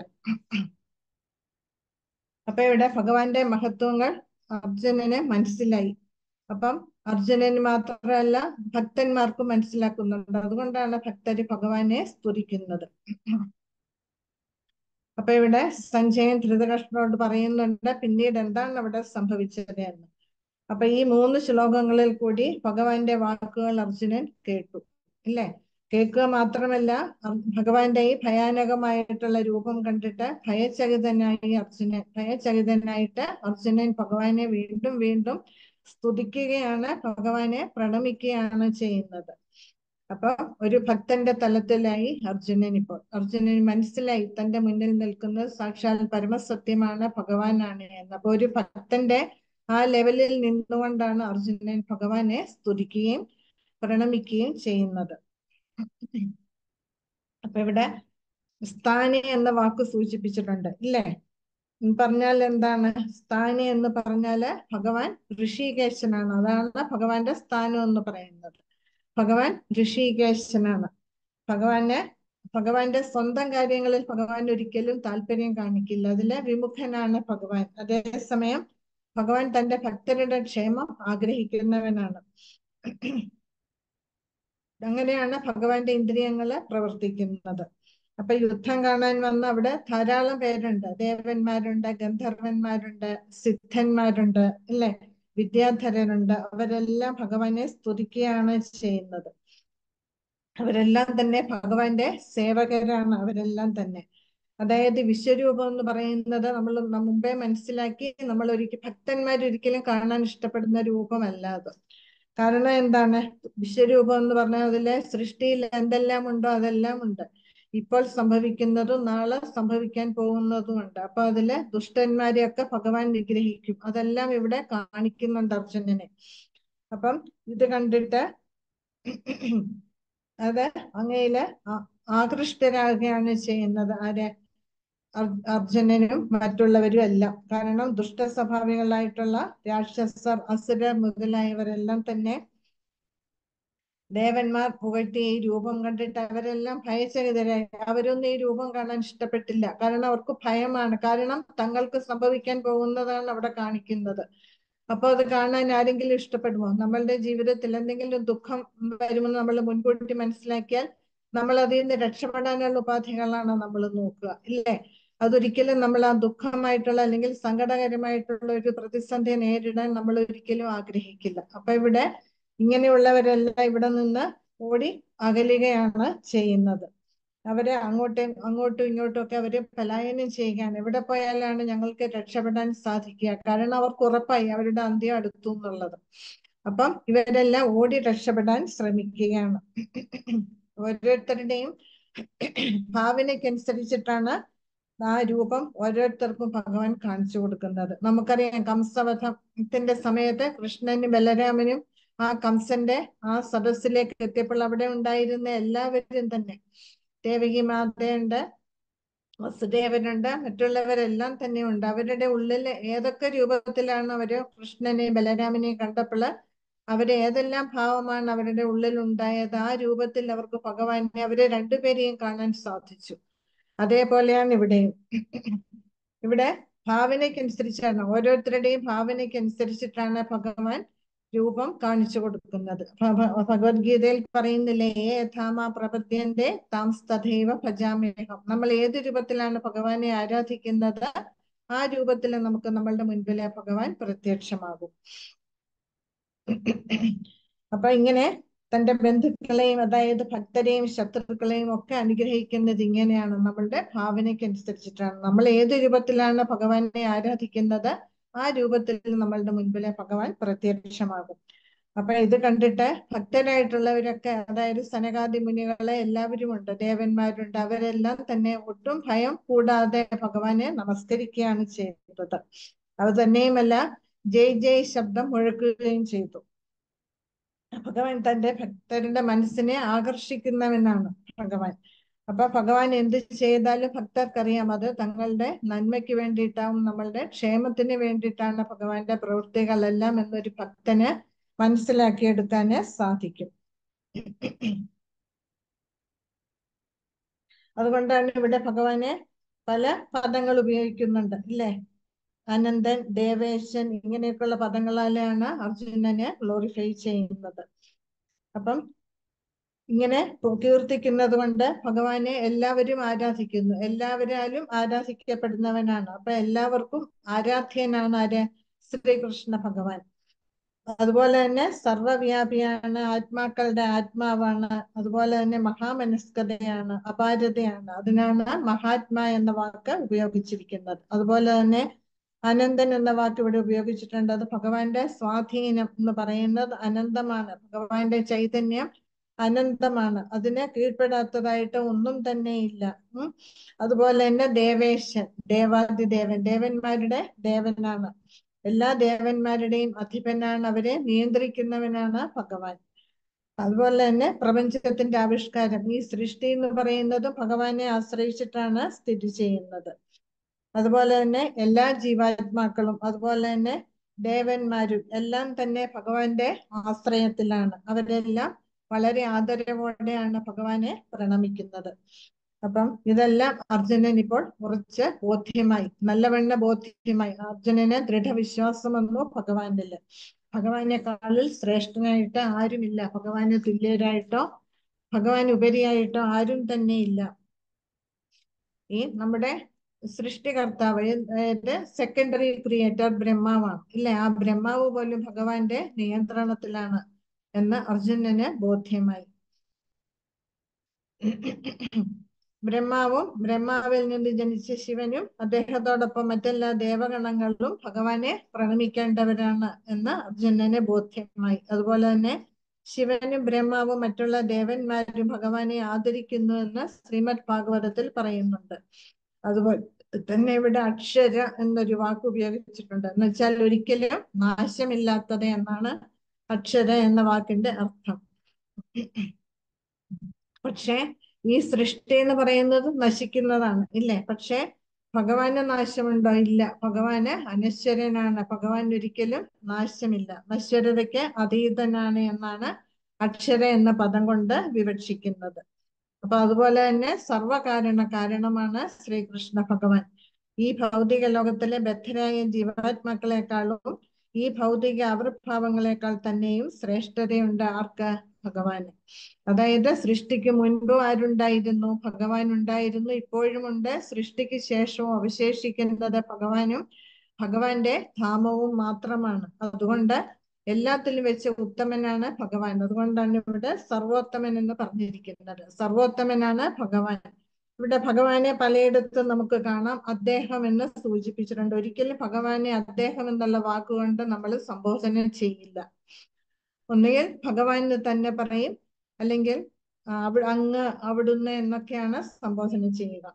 അപ്പൊ ഇവിടെ ഭഗവാന്റെ മഹത്വങ്ങൾ അർജുനന് മനസ്സിലായി അപ്പം അർജുനന് മാത്രമല്ല ഭക്തന്മാർക്കും മനസ്സിലാക്കുന്നുണ്ട് അതുകൊണ്ടാണ് ഭക്തര് ഭഗവാനെ സ്തുതിക്കുന്നത് അപ്പൊ ഇവിടെ സഞ്ജയൻ ധൃതകൃഷ്ണനോട് പറയുന്നുണ്ട് പിന്നീട് എന്താണ് അവിടെ സംഭവിച്ചത് എന്ന് അപ്പൊ ഈ മൂന്ന് ശ്ലോകങ്ങളിൽ കൂടി ഭഗവാന്റെ വാക്കുകൾ അർജുനൻ കേട്ടു ഇല്ലേ കേൾക്കുക മാത്രമല്ല ഭഗവാന്റെ ഈ ഭയാനകമായിട്ടുള്ള രൂപം കണ്ടിട്ട് ഭയചകിതനായി അർജുനൻ ഭയചകിതനായിട്ട് അർജുനൻ ഭഗവാനെ വീണ്ടും വീണ്ടും സ്തുതിക്കുകയാണ് ഭഗവാനെ പ്രണമിക്കുകയാണ് ചെയ്യുന്നത് അപ്പൊ ഒരു ഭക്തന്റെ തലത്തിലായി അർജുനൻ ഇപ്പോൾ അർജുനന് മനസ്സിലായി തന്റെ മുന്നിൽ നിൽക്കുന്നത് സാക്ഷാൽ പരമസത്യമാണ് ഭഗവാനാണ് എന്ന് അപ്പൊ ഒരു ഭക്തന്റെ ആ ലെവലിൽ നിന്നുകൊണ്ടാണ് അർജുനൻ ഭഗവാനെ സ്തുതിക്കുകയും പ്രണമിക്കുകയും ചെയ്യുന്നത് അപ്പൊ ഇവിടെ സ്ഥാനി എന്ന വാക്ക് സൂചിപ്പിച്ചിട്ടുണ്ട് ഇല്ലേ പറഞ്ഞാൽ എന്താണ് സ്ഥാനി എന്ന് പറഞ്ഞാല് ഭഗവാൻ ഋഷികേശനാണ് അതാണ് ഭഗവാന്റെ സ്ഥാനം എന്ന് പറയുന്നത് ഭഗവാൻ ഋഷികേശനാണ് ഭഗവാന് ഭഗവാന്റെ സ്വന്തം കാര്യങ്ങളിൽ ഭഗവാൻ ഒരിക്കലും താല്പര്യം കാണിക്കില്ല അതിലെ വിമുഖനാണ് ഭഗവാൻ അതേസമയം ഭഗവാൻ തന്റെ ഭക്തരുടെ ക്ഷേമം ആഗ്രഹിക്കുന്നവനാണ് അങ്ങനെയാണ് ഭഗവാന്റെ ഇന്ദ്രിയങ്ങള് പ്രവർത്തിക്കുന്നത് അപ്പൊ യുദ്ധം കാണാൻ വന്ന അവിടെ ധാരാളം പേരുണ്ട് ദേവന്മാരുണ്ട് ഗന്ധർവന്മാരുണ്ട് സിദ്ധന്മാരുണ്ട് അല്ലെ വിദ്യാധരരുണ്ട് അവരെല്ലാം ഭഗവാനെ സ്തുതിക്കുകയാണ് ചെയ്യുന്നത് അവരെല്ലാം തന്നെ ഭഗവാന്റെ സേവകരാണ് അവരെല്ലാം തന്നെ അതായത് വിശ്വരൂപം എന്ന് പറയുന്നത് നമ്മൾ മുമ്പേ മനസ്സിലാക്കി നമ്മൾ ഒരിക്കൽ ഭക്തന്മാർ ഒരിക്കലും കാണാൻ ഇഷ്ടപ്പെടുന്ന രൂപമല്ല അത് കാരണം എന്താണ് വിശ്വരൂപം എന്ന് പറഞ്ഞാൽ അതിലെ സൃഷ്ടിയിൽ എന്തെല്ലാം ഉണ്ടോ അതെല്ലാം ഉണ്ട് ഇപ്പോൾ സംഭവിക്കുന്നതും നാളെ സംഭവിക്കാൻ പോകുന്നതുമുണ്ട് അപ്പൊ അതില് ദുഷ്ടന്മാരെയൊക്കെ ഭഗവാൻ നിഗ്രഹിക്കും അതെല്ലാം ഇവിടെ കാണിക്കുന്നുണ്ട് അർജുനനെ അപ്പം ഇത് കണ്ടിട്ട് അത് അങ്ങയില് ആകൃഷ്ടരാകുകയാണ് ചെയ്യുന്നത് ആരെ അർജുനനും മറ്റുള്ളവരും എല്ലാം കാരണം ദുഷ്ടസ്വഭാവികളായിട്ടുള്ള രാക്ഷസർ അസുരർ മുതലായവരെല്ലാം തന്നെ ദേവന്മാർ പുകഴ്ത്തി ഈ രൂപം കണ്ടിട്ട് അവരെല്ലാം ഭയചകിതരായി അവരൊന്നും ഈ രൂപം കാണാൻ ഇഷ്ടപ്പെട്ടില്ല കാരണം അവർക്ക് ഭയമാണ് കാരണം തങ്ങൾക്ക് സംഭവിക്കാൻ പോകുന്നതാണ് അവിടെ കാണിക്കുന്നത് അപ്പൊ അത് കാണാൻ ആരെങ്കിലും ഇഷ്ടപ്പെടുമോ നമ്മളുടെ ജീവിതത്തിൽ എന്തെങ്കിലും ദുഃഖം വരുമെന്ന് നമ്മൾ മുൻകൂട്ടി മനസ്സിലാക്കിയാൽ നമ്മൾ അതിൽ നിന്ന് രക്ഷപ്പെടാനുള്ള ഉപാധികളാണ് നമ്മൾ നോക്കുക ഇല്ലേ അതൊരിക്കലും നമ്മൾ ആ ദുഃഖമായിട്ടുള്ള അല്ലെങ്കിൽ സങ്കടകരമായിട്ടുള്ള ഒരു പ്രതിസന്ധിയെ നേരിടാൻ നമ്മൾ ഒരിക്കലും ആഗ്രഹിക്കില്ല അപ്പൊ ഇവിടെ ഇങ്ങനെയുള്ളവരെല്ലാം ഇവിടെ നിന്ന് ഓടി അകലുകയാണ് ചെയ്യുന്നത് അവരെ അങ്ങോട്ടും അങ്ങോട്ടും ഇങ്ങോട്ടും ഒക്കെ അവര് പലായനം ചെയ്യുകയാണ് എവിടെ പോയാലാണ് ഞങ്ങൾക്ക് രക്ഷപ്പെടാൻ സാധിക്കുക കാരണം അവർക്ക് ഉറപ്പായി അവരുടെ അന്ത്യം അടുത്തു എന്നുള്ളത് അപ്പം ഇവരെല്ലാം ഓടി രക്ഷപ്പെടാൻ ശ്രമിക്കുകയാണ് ഓരോരുത്തരുടെയും ഭാവനയ്ക്കനുസരിച്ചിട്ടാണ് ആ രൂപം ഓരോരുത്തർക്കും ഭഗവാൻ കാണിച്ചു കൊടുക്കുന്നത് നമുക്കറിയാം കംസവധത്തിന്റെ സമയത്ത് കൃഷ്ണനും ബലരാമനും ആ കംസന്റെ ആ സദസ്സിലേക്ക് എത്തിയപ്പോൾ അവിടെ ഉണ്ടായിരുന്ന എല്ലാവരും തന്നെ ദേവകി മാതയുണ്ട് വസുദേവനുണ്ട് മറ്റുള്ളവരെല്ലാം തന്നെ ഉണ്ട് അവരുടെ ഉള്ളിൽ ഏതൊക്കെ രൂപത്തിലാണ് അവര് കൃഷ്ണനെയും ബലരാമനെയും കണ്ടപ്പോൾ അവര് ഏതെല്ലാം ഭാവമാണ് അവരുടെ ഉള്ളിൽ ഉണ്ടായത് ആ രൂപത്തിൽ അവർക്ക് ഭഗവാനെ അവരെ രണ്ടുപേരെയും കാണാൻ സാധിച്ചു അതേപോലെയാണ് ഇവിടെയും ഇവിടെ ഭാവനയ്ക്കനുസരിച്ചാണ് ഓരോരുത്തരുടെയും ഭാവനയ്ക്കനുസരിച്ചിട്ടാണ് ഭഗവാൻ രൂപം കാണിച്ചു കൊടുക്കുന്നത് ഭഗവത്ഗീതയിൽ പറയുന്നില്ലേ ഏ യഥാമ പ്രപദ്യന്റെ താം തഥൈവ ഭജാമേഹം നമ്മൾ ഏത് രൂപത്തിലാണ് ഭഗവാനെ ആരാധിക്കുന്നത് ആ രൂപത്തിൽ നമുക്ക് നമ്മളുടെ മുൻപിലെ ഭഗവാൻ പ്രത്യക്ഷമാകും അപ്പൊ ഇങ്ങനെ തന്റെ ബന്ധുക്കളെയും അതായത് ഭക്തരെയും ശത്രുക്കളെയും ഒക്കെ അനുഗ്രഹിക്കുന്നത് ഇങ്ങനെയാണ് നമ്മളുടെ ഭാവനയ്ക്കനുസരിച്ചിട്ടാണ് നമ്മൾ ഏത് രൂപത്തിലാണ് ഭഗവാനെ ആരാധിക്കുന്നത് ആ രൂപത്തിൽ നമ്മളുടെ മുൻപിലെ ഭഗവാൻ പ്രത്യക്ഷമാകും അപ്പൊ ഇത് കണ്ടിട്ട് ഭക്തരായിട്ടുള്ളവരൊക്കെ അതായത് സനകാദി മുനികളെ എല്ലാവരും ഉണ്ട് ദേവന്മാരുണ്ട് അവരെല്ലാം തന്നെ ഒട്ടും ഭയം കൂടാതെ ഭഗവാനെ നമസ്കരിക്കുകയാണ് ചെയ്തത് അത് തന്നെയുമല്ല ജയ് ജയ് ശബ്ദം മുഴക്കുകയും ചെയ്തു ഭഗവാൻ തന്റെ ഭക്തരുടെ മനസ്സിനെ ആകർഷിക്കുന്നവനാണ് ഭഗവാൻ അപ്പൊ ഭഗവാൻ എന്ത് ചെയ്താലും ഭക്തർക്കറിയാം അത് തങ്ങളുടെ നന്മയ്ക്ക് വേണ്ടിയിട്ടാവും നമ്മളുടെ ക്ഷേമത്തിന് വേണ്ടിയിട്ടാണ് ഭഗവാന്റെ പ്രവൃത്തികളെല്ലാം എന്നൊരു ഭക്തന് മനസ്സിലാക്കിയെടുക്കാന് സാധിക്കും അതുകൊണ്ടാണ് ഇവിടെ ഭഗവാനെ പല പദങ്ങൾ ഉപയോഗിക്കുന്നുണ്ട് ഇല്ലേ അനന്തൻ ദേവേശൻ ഇങ്ങനെയൊക്കെയുള്ള പദങ്ങളാലാണ് അർജുനനെ ഗ്ലോറിഫൈ ചെയ്യുന്നത് അപ്പം ഇങ്ങനെ കീർത്തിക്കുന്നത് കൊണ്ട് ഭഗവാനെ എല്ലാവരും ആരാധിക്കുന്നു എല്ലാവരാലും ആരാധിക്കപ്പെടുന്നവനാണ് അപ്പൊ എല്ലാവർക്കും ആരാധ്യനാണ് ആര് ശ്രീകൃഷ്ണ ഭഗവാൻ അതുപോലെ തന്നെ സർവവ്യാപിയാണ് ആത്മാക്കളുടെ ആത്മാവാണ് അതുപോലെ തന്നെ മഹാമനസ്കതയാണ് അപാരതയാണ് അതിനാണ് മഹാത്മാ എന്ന വാക്ക് ഉപയോഗിച്ചിരിക്കുന്നത് അതുപോലെ തന്നെ അനന്തൻ എന്ന വാക്ക് ഇവിടെ ഉപയോഗിച്ചിട്ടുണ്ട് അത് ഭഗവാന്റെ സ്വാധീനം എന്ന് പറയുന്നത് അനന്തമാണ് ഭഗവാന്റെ ചൈതന്യം അനന്തമാണ് അതിന് കീഴ്പ്പെടാത്തതായിട്ട് ഒന്നും തന്നെ ഇല്ല ഉം അതുപോലെ തന്നെ ദേവേശൻ ദേവാദിദേവൻ ദേവന്മാരുടെ ദേവനാണ് എല്ലാ ദേവന്മാരുടെയും അധിപനാണ് അവരെ നിയന്ത്രിക്കുന്നവനാണ് ഭഗവാൻ അതുപോലെ തന്നെ പ്രപഞ്ചത്തിന്റെ ആവിഷ്കാരം ഈ സൃഷ്ടി എന്ന് പറയുന്നത് ഭഗവാനെ ആശ്രയിച്ചിട്ടാണ് സ്ഥിതി ചെയ്യുന്നത് അതുപോലെ തന്നെ എല്ലാ ജീവാത്മാക്കളും അതുപോലെ തന്നെ ദേവന്മാരും എല്ലാം തന്നെ ഭഗവാന്റെ ആശ്രയത്തിലാണ് അവരെല്ലാം വളരെ ആദരവോടെയാണ് ഭഗവാനെ പ്രണമിക്കുന്നത് അപ്പം ഇതെല്ലാം അർജുനൻ ഇപ്പോൾ കുറച്ച് ബോധ്യമായി നല്ലവണ്ണ ബോധ്യമായി അർജുനന് ദൃഢവിശ്വാസം വന്നു ഭഗവാനിൽ ഭഗവാനെക്കാളിൽ ശ്രേഷ്ഠനായിട്ട് ആരുമില്ല ഭഗവാന് തുല്യരായിട്ടോ ഭഗവാൻ ഉപരിയായിട്ടോ ആരും തന്നെ ഇല്ല ഈ നമ്മുടെ സൃഷ്ടികർത്താവ് അതായത് സെക്കൻഡറി ക്രിയേറ്റർ ബ്രഹ്മാവാണ് ഇല്ലേ ആ ബ്രഹ്മാവ് പോലും ഭഗവാന്റെ നിയന്ത്രണത്തിലാണ് എന്ന് അർജുനന് ബോധ്യമായി ബ്രഹ്മാവും ബ്രഹ്മാവിൽ നിന്ന് ജനിച്ച ശിവനും അദ്ദേഹത്തോടൊപ്പം മറ്റെല്ലാ ദേവഗണങ്ങളും ഭഗവാനെ പ്രണമിക്കേണ്ടവരാണ് എന്ന് അർജുനന് ബോധ്യമായി അതുപോലെ തന്നെ ശിവനും ബ്രഹ്മാവും മറ്റുള്ള ദേവന്മാരും ഭഗവാനെ ആദരിക്കുന്നു എന്ന് ശ്രീമദ് ഭാഗവതത്തിൽ പറയുന്നുണ്ട് അതുപോലെ തന്നെ ഇവിടെ അക്ഷര എന്നൊരു വാക്ക് ഉപയോഗിച്ചിട്ടുണ്ട് എന്ന് വെച്ചാൽ ഒരിക്കലും നാശമില്ലാത്തത് എന്നാണ് അക്ഷര എന്ന വാക്കിന്റെ അർത്ഥം പക്ഷേ ഈ സൃഷ്ടി എന്ന് പറയുന്നത് നശിക്കുന്നതാണ് ഇല്ലേ പക്ഷെ ഭഗവാന് നാശമുണ്ടോ ഇല്ല ഭഗവാന് അനശ്വരനാണ് ഭഗവാൻ ഒരിക്കലും നാശമില്ല നശ്വരതയ്ക്ക് അതീതനാണ് എന്നാണ് അക്ഷര എന്ന പദം കൊണ്ട് വിവക്ഷിക്കുന്നത് അപ്പൊ അതുപോലെ തന്നെ സർവകാരണ കാരണമാണ് ശ്രീകൃഷ്ണ ഭഗവാൻ ഈ ഭൗതിക ലോകത്തിലെ ബദ്ധരായ ജീവാത്മാക്കളെക്കാളും ഈ ഭൗതിക ആവിർഭാവങ്ങളെക്കാൾ തന്നെയും ശ്രേഷ്ഠതയുണ്ട് ആർക്ക് ഭഗവാന് അതായത് സൃഷ്ടിക്ക് മുൻപും ആരുണ്ടായിരുന്നു ഭഗവാൻ ഉണ്ടായിരുന്നു ഇപ്പോഴും ഉണ്ട് സൃഷ്ടിക്ക് ശേഷവും അവശേഷിക്കുന്നത് ഭഗവാനും ഭഗവാന്റെ ധാമവും മാത്രമാണ് അതുകൊണ്ട് എല്ലാത്തിലും വെച്ച് ഉത്തമനാണ് ഭഗവാൻ അതുകൊണ്ടാണ് ഇവിടെ സർവോത്തമൻ എന്ന് പറഞ്ഞിരിക്കുന്നത് സർവോത്തമനാണ് ഭഗവാൻ ഇവിടെ ഭഗവാനെ പലയിടത്തും നമുക്ക് കാണാം അദ്ദേഹം എന്ന് സൂചിപ്പിച്ചിട്ടുണ്ട് ഒരിക്കലും ഭഗവാനെ അദ്ദേഹം എന്നുള്ള വാക്കുകൊണ്ട് നമ്മൾ സംബോധന ചെയ്യില്ല ഒന്നുകിൽ ഭഗവാൻ തന്നെ പറയും അല്ലെങ്കിൽ അവ അങ്ങ് അവിടുന്ന് എന്നൊക്കെയാണ് സംബോധന ചെയ്യുക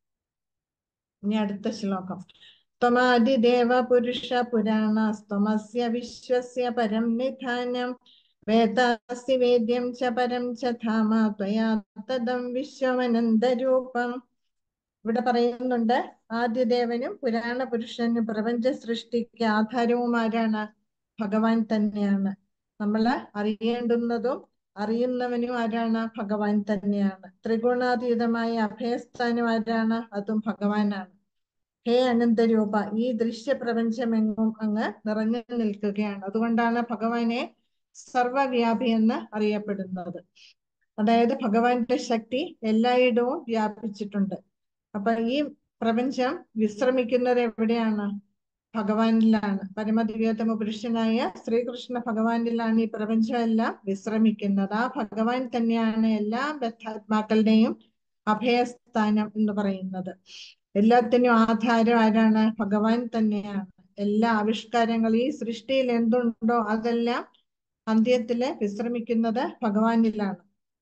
ഇനി അടുത്ത ശ്ലോകം ത്വമാദിദേവ പുരുഷ പുരാണ സ്ത്വമസ്യ വിശ്വസ്യ പരം നിധാനം വേദാസ്തി വേദ്യം ച പരം ച ധാമ ത്വയാ തദം വിശ്വമനന്തരൂപം ഇവിടെ പറയുന്നുണ്ട് ആദ്യദേവനും പുരാണ പുരുഷനും പ്രപഞ്ച സൃഷ്ടിക്ക് ആധാരവും ആരാണ് ഭഗവാൻ തന്നെയാണ് നമ്മൾ അറിയേണ്ടുന്നതും അറിയുന്നവനും ആരാണ് ഭഗവാൻ തന്നെയാണ് ത്രിഗുണാതീതമായ അഭയസ്ഥാനം ആരാണ് അതും ഭഗവാനാണ് ഹേ അനന്തരൂപ ഈ ദൃശ്യപ്രപഞ്ചമെങ്ങും അങ്ങ് നിറഞ്ഞു നിൽക്കുകയാണ് അതുകൊണ്ടാണ് ഭഗവാനെ സർവവ്യാപി എന്ന് അറിയപ്പെടുന്നത് അതായത് ഭഗവാന്റെ ശക്തി എല്ലായിടവും വ്യാപിച്ചിട്ടുണ്ട് അപ്പൊ ഈ പ്രപഞ്ചം വിശ്രമിക്കുന്നത് എവിടെയാണ് ഭഗവാനിലാണ് പരമദിവ്യോത്തമ പുരുഷനായ ശ്രീകൃഷ്ണ ഭഗവാനിലാണ് ഈ പ്രപഞ്ചമെല്ലാം വിശ്രമിക്കുന്നത് ആ ഭഗവാൻ തന്നെയാണ് എല്ലാ ബദ്ധാത്മാക്കളുടെയും അഭയസ്ഥാനം എന്ന് പറയുന്നത് എല്ലാത്തിനും ആധാരം ആരാണ് ഭഗവാൻ തന്നെയാണ് എല്ലാ ആവിഷ്കാരങ്ങളും ഈ സൃഷ്ടിയിൽ എന്തുണ്ടോ അതെല്ലാം അന്ത്യത്തില് വിശ്രമിക്കുന്നത് ഭഗവാനിലാണ്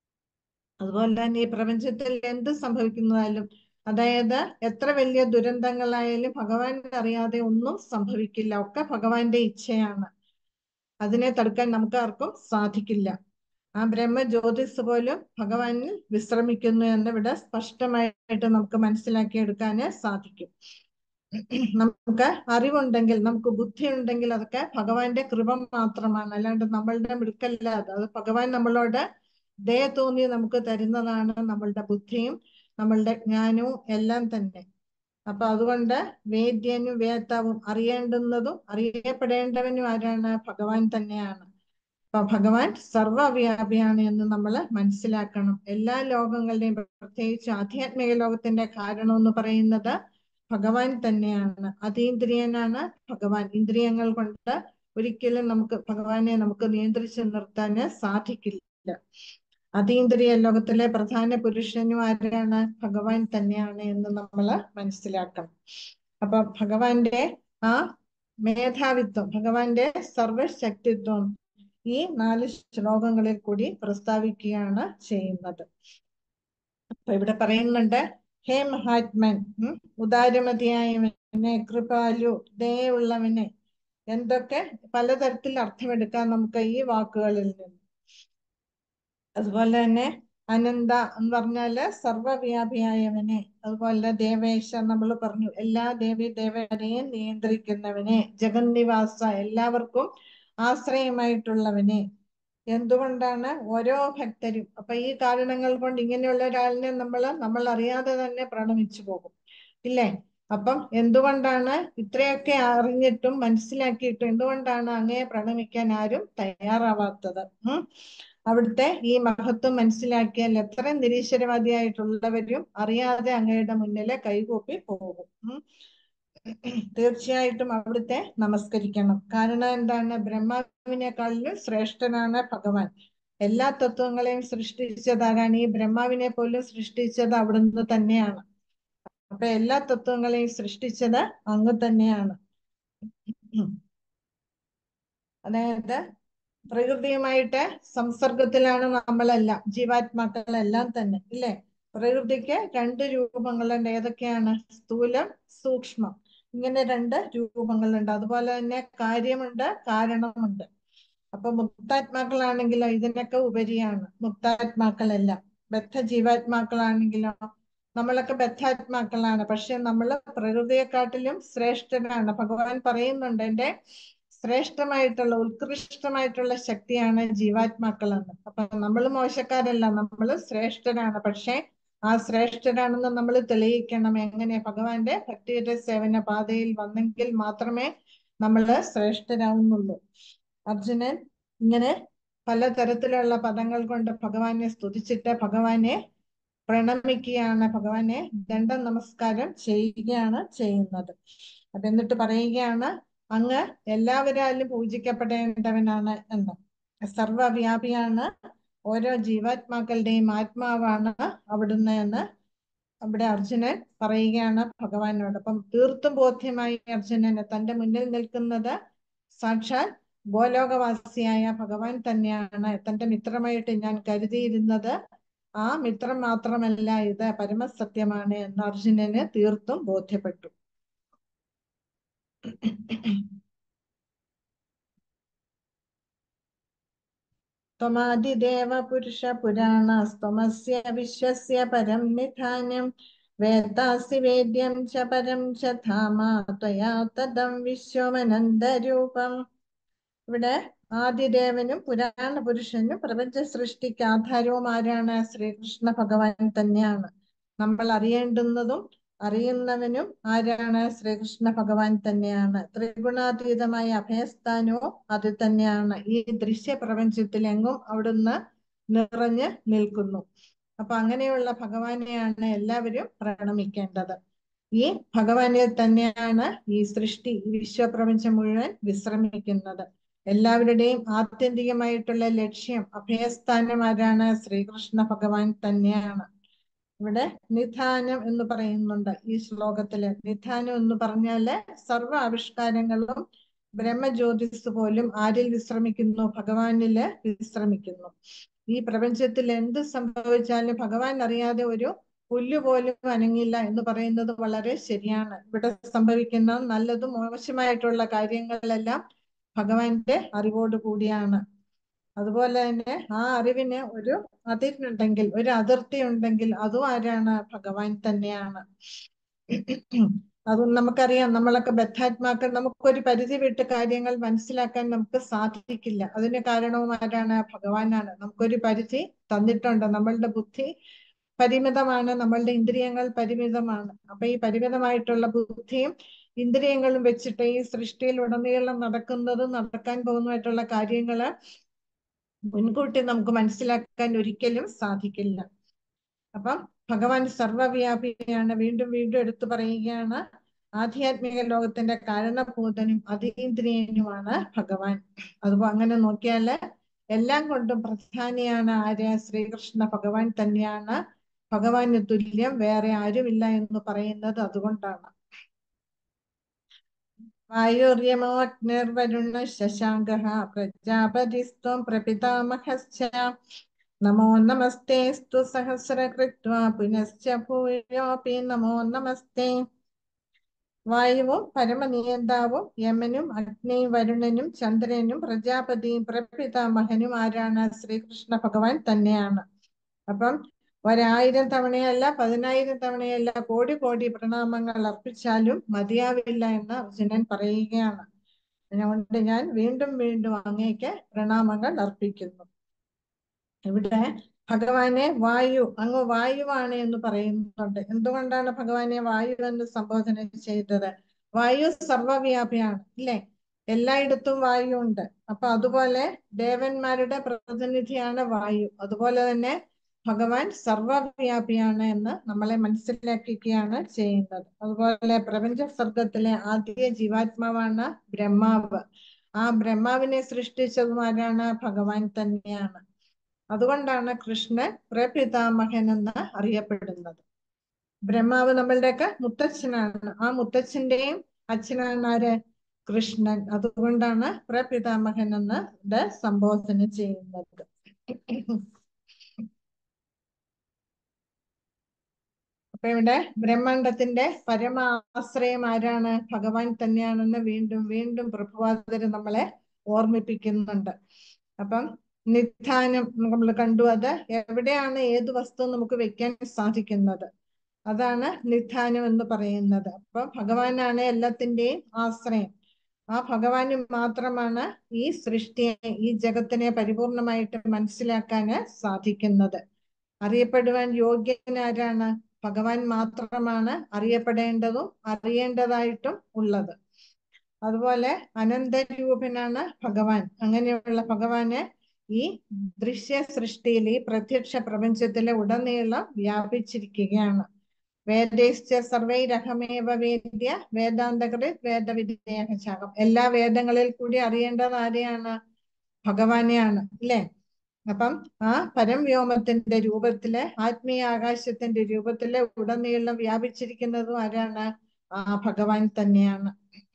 അതുപോലെ തന്നെ ഈ പ്രപഞ്ചത്തിൽ എന്ത് സംഭവിക്കുന്നതായാലും അതായത് എത്ര വലിയ ദുരന്തങ്ങളായാലും ഭഗവാൻ അറിയാതെ ഒന്നും സംഭവിക്കില്ല ഒക്കെ ഭഗവാന്റെ ഇച്ഛയാണ് അതിനെ തടുക്കാൻ നമുക്ക് ആർക്കും സാധിക്കില്ല ആ ബ്രഹ്മ ജ്യോതിസ് പോലും ഭഗവാനിൽ വിശ്രമിക്കുന്നു എന്ന് ഇവിടെ സ്പഷ്ടമായിട്ട് നമുക്ക് മനസ്സിലാക്കിയെടുക്കാന് സാധിക്കും നമുക്ക് അറിവുണ്ടെങ്കിൽ നമുക്ക് ബുദ്ധി ഉണ്ടെങ്കിൽ അതൊക്കെ ഭഗവാന്റെ കൃപ മാത്രമാണ് അല്ലാണ്ട് നമ്മളുടെ മിടുക്കല്ല അത് അത് ഭഗവാൻ നമ്മളോട് ദയ തോന്നി നമുക്ക് തരുന്നതാണ് നമ്മളുടെ ബുദ്ധിയും നമ്മളുടെ ജ്ഞാനവും എല്ലാം തന്നെ അപ്പൊ അതുകൊണ്ട് വേദ്യനും വേത്താവും അറിയേണ്ടുന്നതും അറിയപ്പെടേണ്ടവനും ആരാണ് ഭഗവാൻ തന്നെയാണ് അപ്പൊ ഭഗവാൻ സർവവ്യാപിയാണ് എന്ന് നമ്മൾ മനസ്സിലാക്കണം എല്ലാ ലോകങ്ങളുടെയും പ്രത്യേകിച്ച് ആധ്യാത്മിക ലോകത്തിന്റെ കാരണം എന്ന് പറയുന്നത് ഭഗവാൻ തന്നെയാണ് അതീന്ദ്രിയനാണ് ഭഗവാൻ ഇന്ദ്രിയങ്ങൾ കൊണ്ട് ഒരിക്കലും നമുക്ക് ഭഗവാനെ നമുക്ക് നിയന്ത്രിച്ചു നിർത്താന് സാധിക്കില്ല അതീന്ദ്രിയ ലോകത്തിലെ പ്രധാന പുരുഷനും ആരാണ് ഭഗവാൻ തന്നെയാണ് എന്ന് നമ്മൾ മനസ്സിലാക്കണം അപ്പൊ ഭഗവാന്റെ ആ മേധാവിത്വം ഭഗവാന്റെ സർവശക്തിത്വം ഈ നാല് ശ്ലോകങ്ങളിൽ കൂടി പ്രസ്താവിക്കുകയാണ് ചെയ്യുന്നത് അപ്പൊ ഇവിടെ പറയുന്നുണ്ട് ഹേ മഹാത്മൻ ഉം, ഉദാരമതിയായവനെ കൃപാലു ദയുള്ളവനെ എന്തൊക്കെ പലതരത്തിൽ അർത്ഥമെടുക്കാം നമുക്ക് ഈ വാക്കുകളിൽ നിന്ന് അതുപോലെ തന്നെ അനന്ത എന്ന് പറഞ്ഞാല് സർവവ്യാപിയായവനെ അതുപോലെ ദേവേശ നമ്മൾ പറഞ്ഞു എല്ലാ ദേവി ദേവരെയും നിയന്ത്രിക്കുന്നവനെ ജഗന്നിവാസ എല്ലാവർക്കും ആശ്രയമായിട്ടുള്ളവനെ എന്തുകൊണ്ടാണ് ഓരോ ഭക്തരും അപ്പൊ ഈ കാരണങ്ങൾ കൊണ്ട് ഇങ്ങനെയുള്ള ഒരാളിനെ നമ്മൾ നമ്മൾ അറിയാതെ തന്നെ പ്രണമിച്ചു പോകും ഇല്ലേ അപ്പം എന്തുകൊണ്ടാണ് ഇത്രയൊക്കെ അറിഞ്ഞിട്ടും മനസ്സിലാക്കിയിട്ടും എന്തുകൊണ്ടാണ് അങ്ങയെ പ്രണമിക്കാൻ ആരും തയ്യാറാവാത്തത് ഉം അവിടുത്തെ ഈ മഹത്വം മനസ്സിലാക്കിയാൽ എത്ര നിരീശ്വരവാദിയായിട്ടുള്ളവരും അറിയാതെ അങ്ങയുടെ മുന്നിലെ കൈകൂപ്പി പോകും ഉം തീർച്ചയായിട്ടും അവിടുത്തെ നമസ്കരിക്കണം കാരണം എന്താണ് ബ്രഹ്മാവിനെക്കാളിലും ശ്രേഷ്ഠനാണ് ഭഗവാൻ എല്ലാ തത്വങ്ങളെയും സൃഷ്ടിച്ചതാകാൻ ഈ ബ്രഹ്മാവിനെ പോലും സൃഷ്ടിച്ചത് അവിടുന്ന് തന്നെയാണ് അപ്പൊ എല്ലാ തത്വങ്ങളെയും സൃഷ്ടിച്ചത് അങ്ങ് തന്നെയാണ് അതായത് പ്രകൃതിയുമായിട്ട് സംസർഗത്തിലാണ് നമ്മളെല്ലാം ജീവാത്മാക്കളെല്ലാം തന്നെ ഇല്ലേ പ്രകൃതിക്ക് രണ്ട് രൂപങ്ങളുണ്ട് ഏതൊക്കെയാണ് സ്ഥൂലം സൂക്ഷ്മം ഇങ്ങനെ രണ്ട് രൂപങ്ങളുണ്ട് അതുപോലെ തന്നെ കാര്യമുണ്ട് കാരണമുണ്ട് അപ്പൊ മുക്താത്മാക്കളാണെങ്കിലോ ഇതിനൊക്കെ ഉപരിയാണ് മുക്താത്മാക്കളെല്ലാം ബദ്ധ ജീവാത്മാക്കളാണെങ്കിലോ നമ്മളൊക്കെ ബദ്ധാത്മാക്കളാണ് പക്ഷെ നമ്മൾ പ്രകൃതിയെക്കാട്ടിലും ശ്രേഷ്ഠനാണ് ഭഗവാൻ പറയുന്നുണ്ട് എന്റെ ശ്രേഷ്ഠമായിട്ടുള്ള ഉത്കൃഷ്ടമായിട്ടുള്ള ശക്തിയാണ് ജീവാത്മാക്കളെന്ന് അപ്പൊ നമ്മൾ മോശക്കാരല്ല നമ്മൾ ശ്രേഷ്ഠരാണ് പക്ഷെ ആ ശ്രേഷ്ഠരാണെന്ന് നമ്മൾ തെളിയിക്കണം എങ്ങനെ ഭഗവാന്റെ ഭക്തിയുടെ സേവന പാതയിൽ വന്നെങ്കിൽ മാത്രമേ നമ്മൾ ശ്രേഷ്ഠരാവുന്നുള്ളൂ അർജുനൻ ഇങ്ങനെ പലതരത്തിലുള്ള പദങ്ങൾ കൊണ്ട് ഭഗവാനെ സ്തുതിച്ചിട്ട് ഭഗവാനെ പ്രണമിക്കുകയാണ് ഭഗവാനെ ദണ്ഡ നമസ്കാരം ചെയ്യുകയാണ് ചെയ്യുന്നത് അപ്പൊ എന്നിട്ട് പറയുകയാണ് അങ്ങ് എല്ലാവരാലും പൂജിക്കപ്പെടേണ്ടവനാണ് എന്ന് സർവവ്യാപിയാണ് ഓരോ ജീവാത്മാക്കളുടെയും ആത്മാവാണ് അവിടുന്ന് എന്ന് അവിടെ അർജുനൻ പറയുകയാണ് ഭഗവാനോട് അപ്പം തീർത്തും ബോധ്യമായി അർജുനന് തന്റെ മുന്നിൽ നിൽക്കുന്നത് സാക്ഷാൽ ഗോലോകവാസിയായ ഭഗവാൻ തന്നെയാണ് തന്റെ മിത്രമായിട്ട് ഞാൻ കരുതിയിരുന്നത് ആ മിത്രം മാത്രമല്ല ഇത് പരമസത്യമാണ് എന്ന് അർജുനന് തീർത്തും ബോധ്യപ്പെട്ടു त्वमादिदेव पुरुषपुराणस्त्वमस्य विश्वस्य परं निधानं वेत्तासि वेद्यं च परं च धाम त्वया तदं വിശ്വമനന്തരൂപം ഇവിടെ ആദിദേവനും പുരാണ പുരുഷനും പ്രപഞ്ച സൃഷ്ടിക്ക് ആധാരവും ആരാണ് ശ്രീകൃഷ്ണ ഭഗവാൻ തന്നെയാണ് നമ്മൾ അറിയേണ്ടുന്നതും അറിയുന്നവനും ആരാണ് ശ്രീകൃഷ്ണ ഭഗവാൻ തന്നെയാണ് ത്രിഗുണാതീതമായ അഭയസ്ഥാനവും അത് തന്നെയാണ് ഈ ദൃശ്യ പ്രപഞ്ചത്തിൽ എങ്ങും അവിടുന്ന് നിറഞ്ഞ് നിൽക്കുന്നു അപ്പൊ അങ്ങനെയുള്ള ഭഗവാനെയാണ് എല്ലാവരും പ്രണമിക്കേണ്ടത് ഈ ഭഗവാനെ തന്നെയാണ് ഈ സൃഷ്ടി ഈ വിശ്വപ്രപഞ്ചം മുഴുവൻ വിശ്രമിക്കുന്നത് എല്ലാവരുടെയും ആത്യന്തികമായിട്ടുള്ള ലക്ഷ്യം അഭയസ്ഥാനം ആരാണ് ശ്രീകൃഷ്ണ ഭഗവാൻ തന്നെയാണ് ഇവിടെ നിധാനം എന്ന് പറയുന്നുണ്ട് ഈ ശ്ലോകത്തില് നിധാനം എന്ന് പറഞ്ഞാല് സർവ ആവിഷ്കാരങ്ങളും ബ്രഹ്മജ്യോതിസ് പോലും ആരിൽ വിശ്രമിക്കുന്നു ഭഗവാനില് വിശ്രമിക്കുന്നു ഈ പ്രപഞ്ചത്തിൽ എന്ത് സംഭവിച്ചാലും ഭഗവാൻ അറിയാതെ ഒരു പുല്ല് പോലും അനങ്ങില്ല എന്ന് പറയുന്നത് വളരെ ശരിയാണ് ഇവിടെ സംഭവിക്കുന്ന നല്ലതും മോശമായിട്ടുള്ള കാര്യങ്ങളെല്ലാം ഭഗവാന്റെ അറിവോട് കൂടിയാണ് അതുപോലെ തന്നെ ആ അറിവിന് ഒരു അതിരുണ്ടെങ്കിൽ ഒരു അതിർത്തി ഉണ്ടെങ്കിൽ അതും ആരാണ് ഭഗവാൻ തന്നെയാണ് അതും നമുക്കറിയാം നമ്മളൊക്കെ ബദ്ധാത്മാക്കൾ നമുക്കൊരു പരിധി വിട്ട് കാര്യങ്ങൾ മനസ്സിലാക്കാൻ നമുക്ക് സാധിക്കില്ല അതിന് കാരണവും ആരാണ് ഭഗവാനാണ് നമുക്കൊരു പരിധി തന്നിട്ടുണ്ട് നമ്മളുടെ ബുദ്ധി പരിമിതമാണ് നമ്മളുടെ ഇന്ദ്രിയങ്ങൾ പരിമിതമാണ് അപ്പൊ ഈ പരിമിതമായിട്ടുള്ള ബുദ്ധിയും ഇന്ദ്രിയങ്ങളും വെച്ചിട്ട് ഈ സൃഷ്ടിയിൽ ഉടനീളം നടക്കുന്നതും നടക്കാൻ പോകുന്നതായിട്ടുള്ള കാര്യങ്ങള് മുൻകൂട്ടി നമുക്ക് മനസ്സിലാക്കാൻ ഒരിക്കലും സാധിക്കില്ല അപ്പം ഭഗവാൻ സർവവ്യാപിയാണ് വീണ്ടും വീണ്ടും എടുത്തു പറയുകയാണ് ആധ്യാത്മിക ലോകത്തിന്റെ കാരണഭൂതനും അതീന്ദ്രിയനുമാണ് ഭഗവാൻ അതുപോ അങ്ങനെ നോക്കിയാല് എല്ലാം കൊണ്ടും പ്രധാനിയാണ് ആര് ശ്രീകൃഷ്ണ ഭഗവാൻ തന്നെയാണ് ഭഗവാന് തുല്യം വേറെ ആരുമില്ല എന്ന് പറയുന്നത് അതുകൊണ്ടാണ് വായുര്യമോഗ്നിർവരുണ ശശാങ്ക പ്രജാപതിസ്ത്വം പ്രപിതാമഹശ്ച നമോ നമസ്തേസ്തു സഹസ്രകൃത്വ പുനശ്ച ഭൂയോപി നമോ നമസ്തേ വായുവും പരമനിയന്താവും യമനും അഗ്നിയും വരുണനും ചന്ദ്രനും പ്രജാപതിയും പ്രപിതാമഹനും ആരാണ് ശ്രീകൃഷ്ണ ഭഗവാൻ തന്നെയാണ് അപ്പം ഒരായിരം തവണയല്ല പതിനായിരം തവണയല്ല കോടി കോടി പ്രണാമങ്ങൾ അർപ്പിച്ചാലും മതിയാവില്ല എന്ന് അർജുനൻ പറയുകയാണ് അതുകൊണ്ട് ഞാൻ വീണ്ടും വീണ്ടും അങ്ങേക്ക് പ്രണാമങ്ങൾ അർപ്പിക്കുന്നു ഇവിടെ ഭഗവാനെ വായു അങ്ങ് വായുവാണ് എന്ന് പറയുന്നുണ്ട് എന്തുകൊണ്ടാണ് ഭഗവാനെ വായു എന്ന് സംബോധന ചെയ്തത് വായു സർവവ്യാപിയാണ് ഇല്ലേ എല്ലായിടത്തും വായു ഉണ്ട് അപ്പൊ അതുപോലെ ദേവന്മാരുടെ പ്രതിനിധിയാണ് വായു അതുപോലെ തന്നെ ഭഗവാൻ സർവവ്യാപിയാണ് എന്ന് നമ്മളെ മനസ്സിലാക്കിക്കുകയാണ് ചെയ്യുന്നത് അതുപോലെ പ്രപഞ്ച സർഗത്തിലെ ആദ്യ ജീവാത്മാവാണ് ബ്രഹ്മാവ് ആ ബ്രഹ്മാവിനെ സൃഷ്ടിച്ചതും ആരാണ് ഭഗവാൻ തന്നെയാണ് അതുകൊണ്ടാണ് കൃഷ്ണൻ പ്രപിതാമഹൻ എന്ന് അറിയപ്പെടുന്നത് ബ്രഹ്മാവ് നമ്മളുടെയൊക്കെ മുത്തച്ഛനാണ് ആ മുത്തച്ഛന്റെയും അച്ഛനാണ് ആര് കൃഷ്ണൻ അതുകൊണ്ടാണ് പ്രപിതാമഹൻ എന്ന് ഇത് സംബോധന ചെയ്യുന്നത് അപ്പൊ ഇവിടെ ബ്രഹ്മാണ്ടത്തിന്റെ പരമാശ്രയം ആരാണ് ഭഗവാൻ തന്നെയാണെന്ന് വീണ്ടും വീണ്ടും പ്രഭുവാദര് നമ്മളെ ഓർമ്മിപ്പിക്കുന്നുണ്ട് അപ്പം നിധാനം നമ്മൾ കണ്ടു അത് എവിടെയാണ് ഏത് വസ്തു നമുക്ക് വെക്കാൻ സാധിക്കുന്നത് അതാണ് നിധാനം എന്ന് പറയുന്നത് അപ്പൊ ഭഗവാനാണ് എല്ലാത്തിന്റെയും ആശ്രയം ആ ഭഗവാന് മാത്രമാണ് ഈ സൃഷ്ടിയെ ഈ ജഗത്തിനെ പരിപൂർണമായിട്ട് മനസ്സിലാക്കാന് സാധിക്കുന്നത് അറിയപ്പെടുവാൻ യോഗ്യനാരാണ് ഭഗവാൻ മാത്രമാണ് അറിയപ്പെടേണ്ടതും അറിയേണ്ടതായിട്ടും ഉള്ളത് അതുപോലെ അനന്തരൂപനാണ് ഭഗവാൻ അങ്ങനെയുള്ള ഭഗവാന് ഈ ദൃശ്യ സൃഷ്ടിയിൽ ഈ പ്രത്യക്ഷ പ്രപഞ്ചത്തിലെ ഉടനീളം വ്യാപിച്ചിരിക്കുകയാണ് വേദേശ്ച സർവൈരഹമേവ വേദ്യ വേദാന്തകൃത് വേദവിദ്യാഹം എല്ലാ വേദങ്ങളിൽ കൂടി അറിയേണ്ടത് ആരെയാണ് ഭഗവാനെയാണ് അല്ലേ അപ്പം ആ പരംവ്യോമത്തിന്റെ രൂപത്തില് ആത്മീയ ആകാശത്തിന്റെ രൂപത്തില് ഉടനീളം വ്യാപിച്ചിരിക്കുന്നതും ആരാണ് ആ ഭഗവാൻ തന്നെയാണ്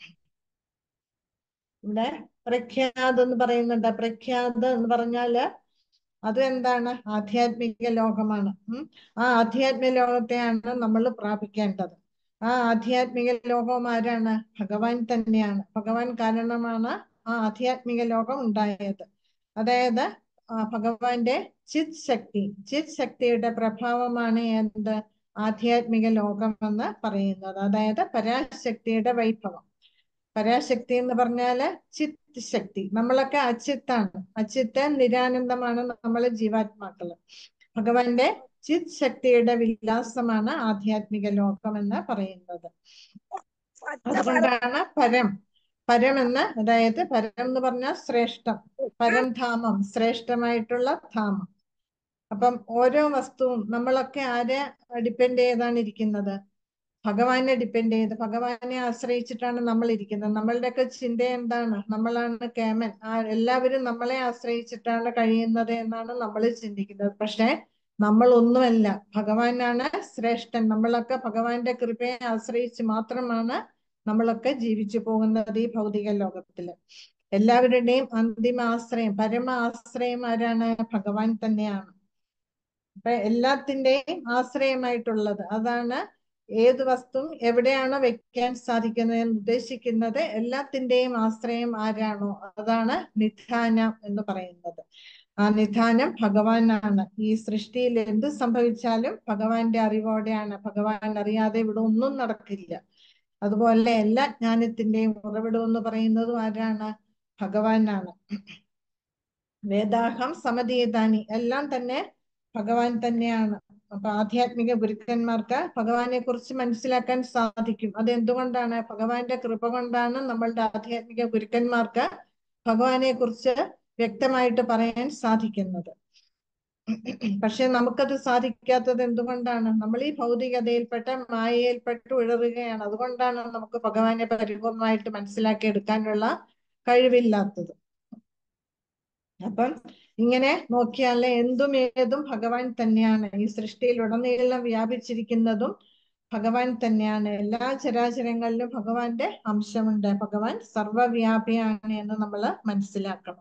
ഇവിടെ പ്രഖ്യാത് എന്ന് പറയുന്നുണ്ട് പ്രഖ്യാത് എന്ന് പറഞ്ഞാല് അത് എന്താണ് ആധ്യാത്മിക ലോകമാണ് ഉം ആ ആധ്യാത്മിക ലോകത്തെയാണ് നമ്മൾ പ്രാപിക്കേണ്ടത് ആ ആധ്യാത്മിക ലോകം ആരാണ് ഭഗവാൻ തന്നെയാണ് ഭഗവാൻ കാരണമാണ് ആ ആധ്യാത്മിക ലോകം ഉണ്ടായത് അതായത് ആ ഭഗവാന്റെ ചിത് ശക്തി ചിത് ശക്തിയുടെ പ്രഭാവമാണ് എന്ത് ആധ്യാത്മിക ലോകം എന്ന് പറയുന്നത് അതായത് പരാശക്തിയുടെ വൈഭവം പരാശക്തി എന്ന് പറഞ്ഞാല് ചിത് ശക്തി നമ്മളൊക്കെ അച്ചിത്താണ് അച്ചിത്ത് നിരാനന്ദമാണ് നമ്മള് ജീവാത്മാക്കള് ഭഗവാന്റെ ചിത് ശക്തിയുടെ വിലാസമാണ് ആധ്യാത്മിക ലോകം എന്ന് പറയുന്നത് അതുകൊണ്ടാണ് പരം പരം എന്ന് അതായത് പരം എന്ന് പറഞ്ഞാൽ ശ്രേഷ്ഠം പരംധാമം ശ്രേഷ്ഠമായിട്ടുള്ള ധാമം അപ്പം ഓരോ വസ്തുവും നമ്മളൊക്കെ ആരെ ഡിപ്പെൻഡ് ചെയ്താണ് ഇരിക്കുന്നത് ഭഗവാനെ ഡിപ്പെൻഡ് ചെയ്ത് ഭഗവാനെ ആശ്രയിച്ചിട്ടാണ് നമ്മൾ ഇരിക്കുന്നത് നമ്മളുടെയൊക്കെ ചിന്ത എന്താണ് നമ്മളാണ് കേമൻ ആ എല്ലാവരും നമ്മളെ ആശ്രയിച്ചിട്ടാണ് കഴിയുന്നത് എന്നാണ് നമ്മൾ ചിന്തിക്കുന്നത് പക്ഷെ നമ്മൾ ഒന്നുമല്ല ഭഗവാനാണ് ശ്രേഷ്ഠൻ നമ്മളൊക്കെ ഭഗവാന്റെ കൃപയെ ആശ്രയിച്ച് മാത്രമാണ് നമ്മളൊക്കെ ജീവിച്ചു പോകുന്നത് ഈ ഭൗതിക ലോകത്തില് എല്ലാവരുടെയും അന്തിമ ആശ്രയം പരമ ആശ്രയം ആരാണ് ഭഗവാൻ തന്നെയാണ് അപ്പൊ എല്ലാത്തിന്റെയും ആശ്രയമായിട്ടുള്ളത് അതാണ് ഏത് വസ്തുവും എവിടെയാണോ വെക്കാൻ സാധിക്കുന്നത് എന്ന് ഉദ്ദേശിക്കുന്നത് എല്ലാത്തിന്റെയും ആശ്രയം ആരാണോ അതാണ് നിധാനം എന്ന് പറയുന്നത് ആ നിധാനം ഭഗവാനാണ് ഈ സൃഷ്ടിയിൽ എന്ത് സംഭവിച്ചാലും ഭഗവാന്റെ അറിവോടെയാണ് ഭഗവാൻ അറിയാതെ ഇവിടെ ഒന്നും നടക്കില്ല അതുപോലെ എല്ലാ ജ്ഞാനത്തിന്റെയും ഉറവിടം എന്ന് പറയുന്നതും ആരാണ് ഭഗവാനാണ് വേദാഹം സമതീതാനി എല്ലാം തന്നെ ഭഗവാൻ തന്നെയാണ് അപ്പൊ ആധ്യാത്മിക ഗുരുക്കന്മാർക്ക് ഭഗവാനെ കുറിച്ച് മനസ്സിലാക്കാൻ സാധിക്കും അത് എന്തുകൊണ്ടാണ് ഭഗവാന്റെ കൃപ കൊണ്ടാണ് നമ്മളുടെ ആധ്യാത്മിക ഗുരുക്കന്മാർക്ക് ഭഗവാനെ കുറിച്ച് വ്യക്തമായിട്ട് പറയാൻ സാധിക്കുന്നത് പക്ഷെ നമുക്കത് സാധിക്കാത്തത് എന്തുകൊണ്ടാണ് നമ്മൾ ഈ ഭൗതികതയിൽപ്പെട്ട മായയിൽപ്പെട്ട് ഉഴറുകയാണ് അതുകൊണ്ടാണ് നമുക്ക് ഭഗവാനെ പരിപൂർണമായിട്ട് മനസ്സിലാക്കി എടുക്കാനുള്ള കഴിവില്ലാത്തത് അപ്പം ഇങ്ങനെ നോക്കിയാൽ എന്തും ഏതും ഭഗവാൻ തന്നെയാണ് ഈ സൃഷ്ടിയിൽ ഉടനീളം വ്യാപിച്ചിരിക്കുന്നതും ഭഗവാൻ തന്നെയാണ് എല്ലാ ചരാചരങ്ങളിലും ഭഗവാന്റെ അംശമുണ്ട് ഭഗവാൻ സർവവ്യാപിയാണ് എന്ന് നമ്മൾ മനസ്സിലാക്കണം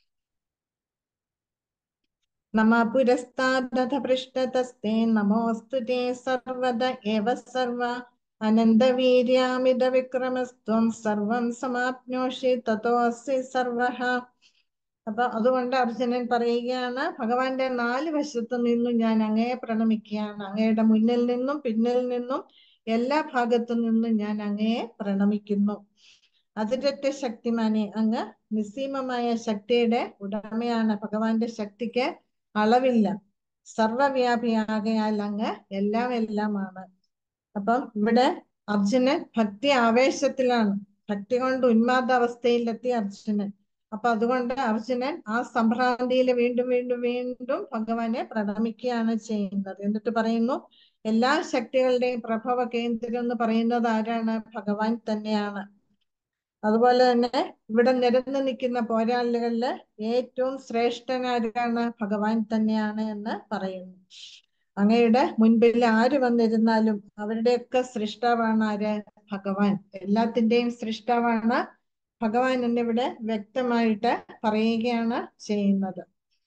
നമ പുരസ്താദഥ പൃഷ്ഠതസ്തേ നമോസ്തു തേ സർവദ ഏവ സർവ അനന്തവീര്യാമിത വിക്രമസ്ത്വം സർവം സമാപ്നോഷി തതോസി സർവഹ അപ്പൊ അതുകൊണ്ട് അർജുനൻ പറയുകയാണ് ഭഗവാന്റെ നാല് വശത്തു നിന്നും ഞാൻ അങ്ങയെ പ്രണമിക്കുകയാണ് അങ്ങയുടെ മുന്നിൽ നിന്നും പിന്നിൽ നിന്നും എല്ലാ ഭാഗത്തു നിന്നും ഞാൻ അങ്ങയെ പ്രണമിക്കുന്നു അതിരറ്റ ശക്തിമാനെ അങ്ങ് നിസ്സീമമായ ശക്തിയുടെ ഉടമയാണ് ഭഗവാന്റെ ശക്തിക്ക് അളവില്ല സർവവ്യാപിയാകയാൽ അങ്ങ് എല്ലാം എല്ലാമാണ് അപ്പം ഇവിടെ അർജുനൻ ഭക്തി ആവേശത്തിലാണ് ഭക്തി കൊണ്ട് ഉന്മാദാവസ്ഥയിലെത്തി അർജുനൻ അപ്പൊ അതുകൊണ്ട് അർജുനൻ ആ സംഭ്രാന്തിയിൽ വീണ്ടും വീണ്ടും വീണ്ടും ഭഗവാനെ പ്രണമിക്കുകയാണ് ചെയ്യുന്നത് എന്നിട്ട് പറയുന്നു എല്ലാ ശക്തികളുടെയും പ്രഭവ കേന്ദ്രം എന്ന് പറയുന്നത് ആരാണ് ഭഗവാൻ തന്നെയാണ് അതുപോലെ തന്നെ ഇവിടെ നിരന്നു നിൽക്കുന്ന പോരാളികളില് ഏറ്റവും ശ്രേഷ്ഠനാരാണ് ഭഗവാൻ തന്നെയാണ് എന്ന് പറയുന്നു അങ്ങയുടെ മുൻപിൽ ആര് വന്നിരുന്നാലും അവരുടെയൊക്കെ സൃഷ്ടാവാണ് ആര് ഭഗവാൻ എല്ലാത്തിന്റെയും സൃഷ്ടാവാണ് ഭഗവാൻ എന്നിവിടെ വ്യക്തമായിട്ട് പറയുകയാണ് ചെയ്യുന്നത്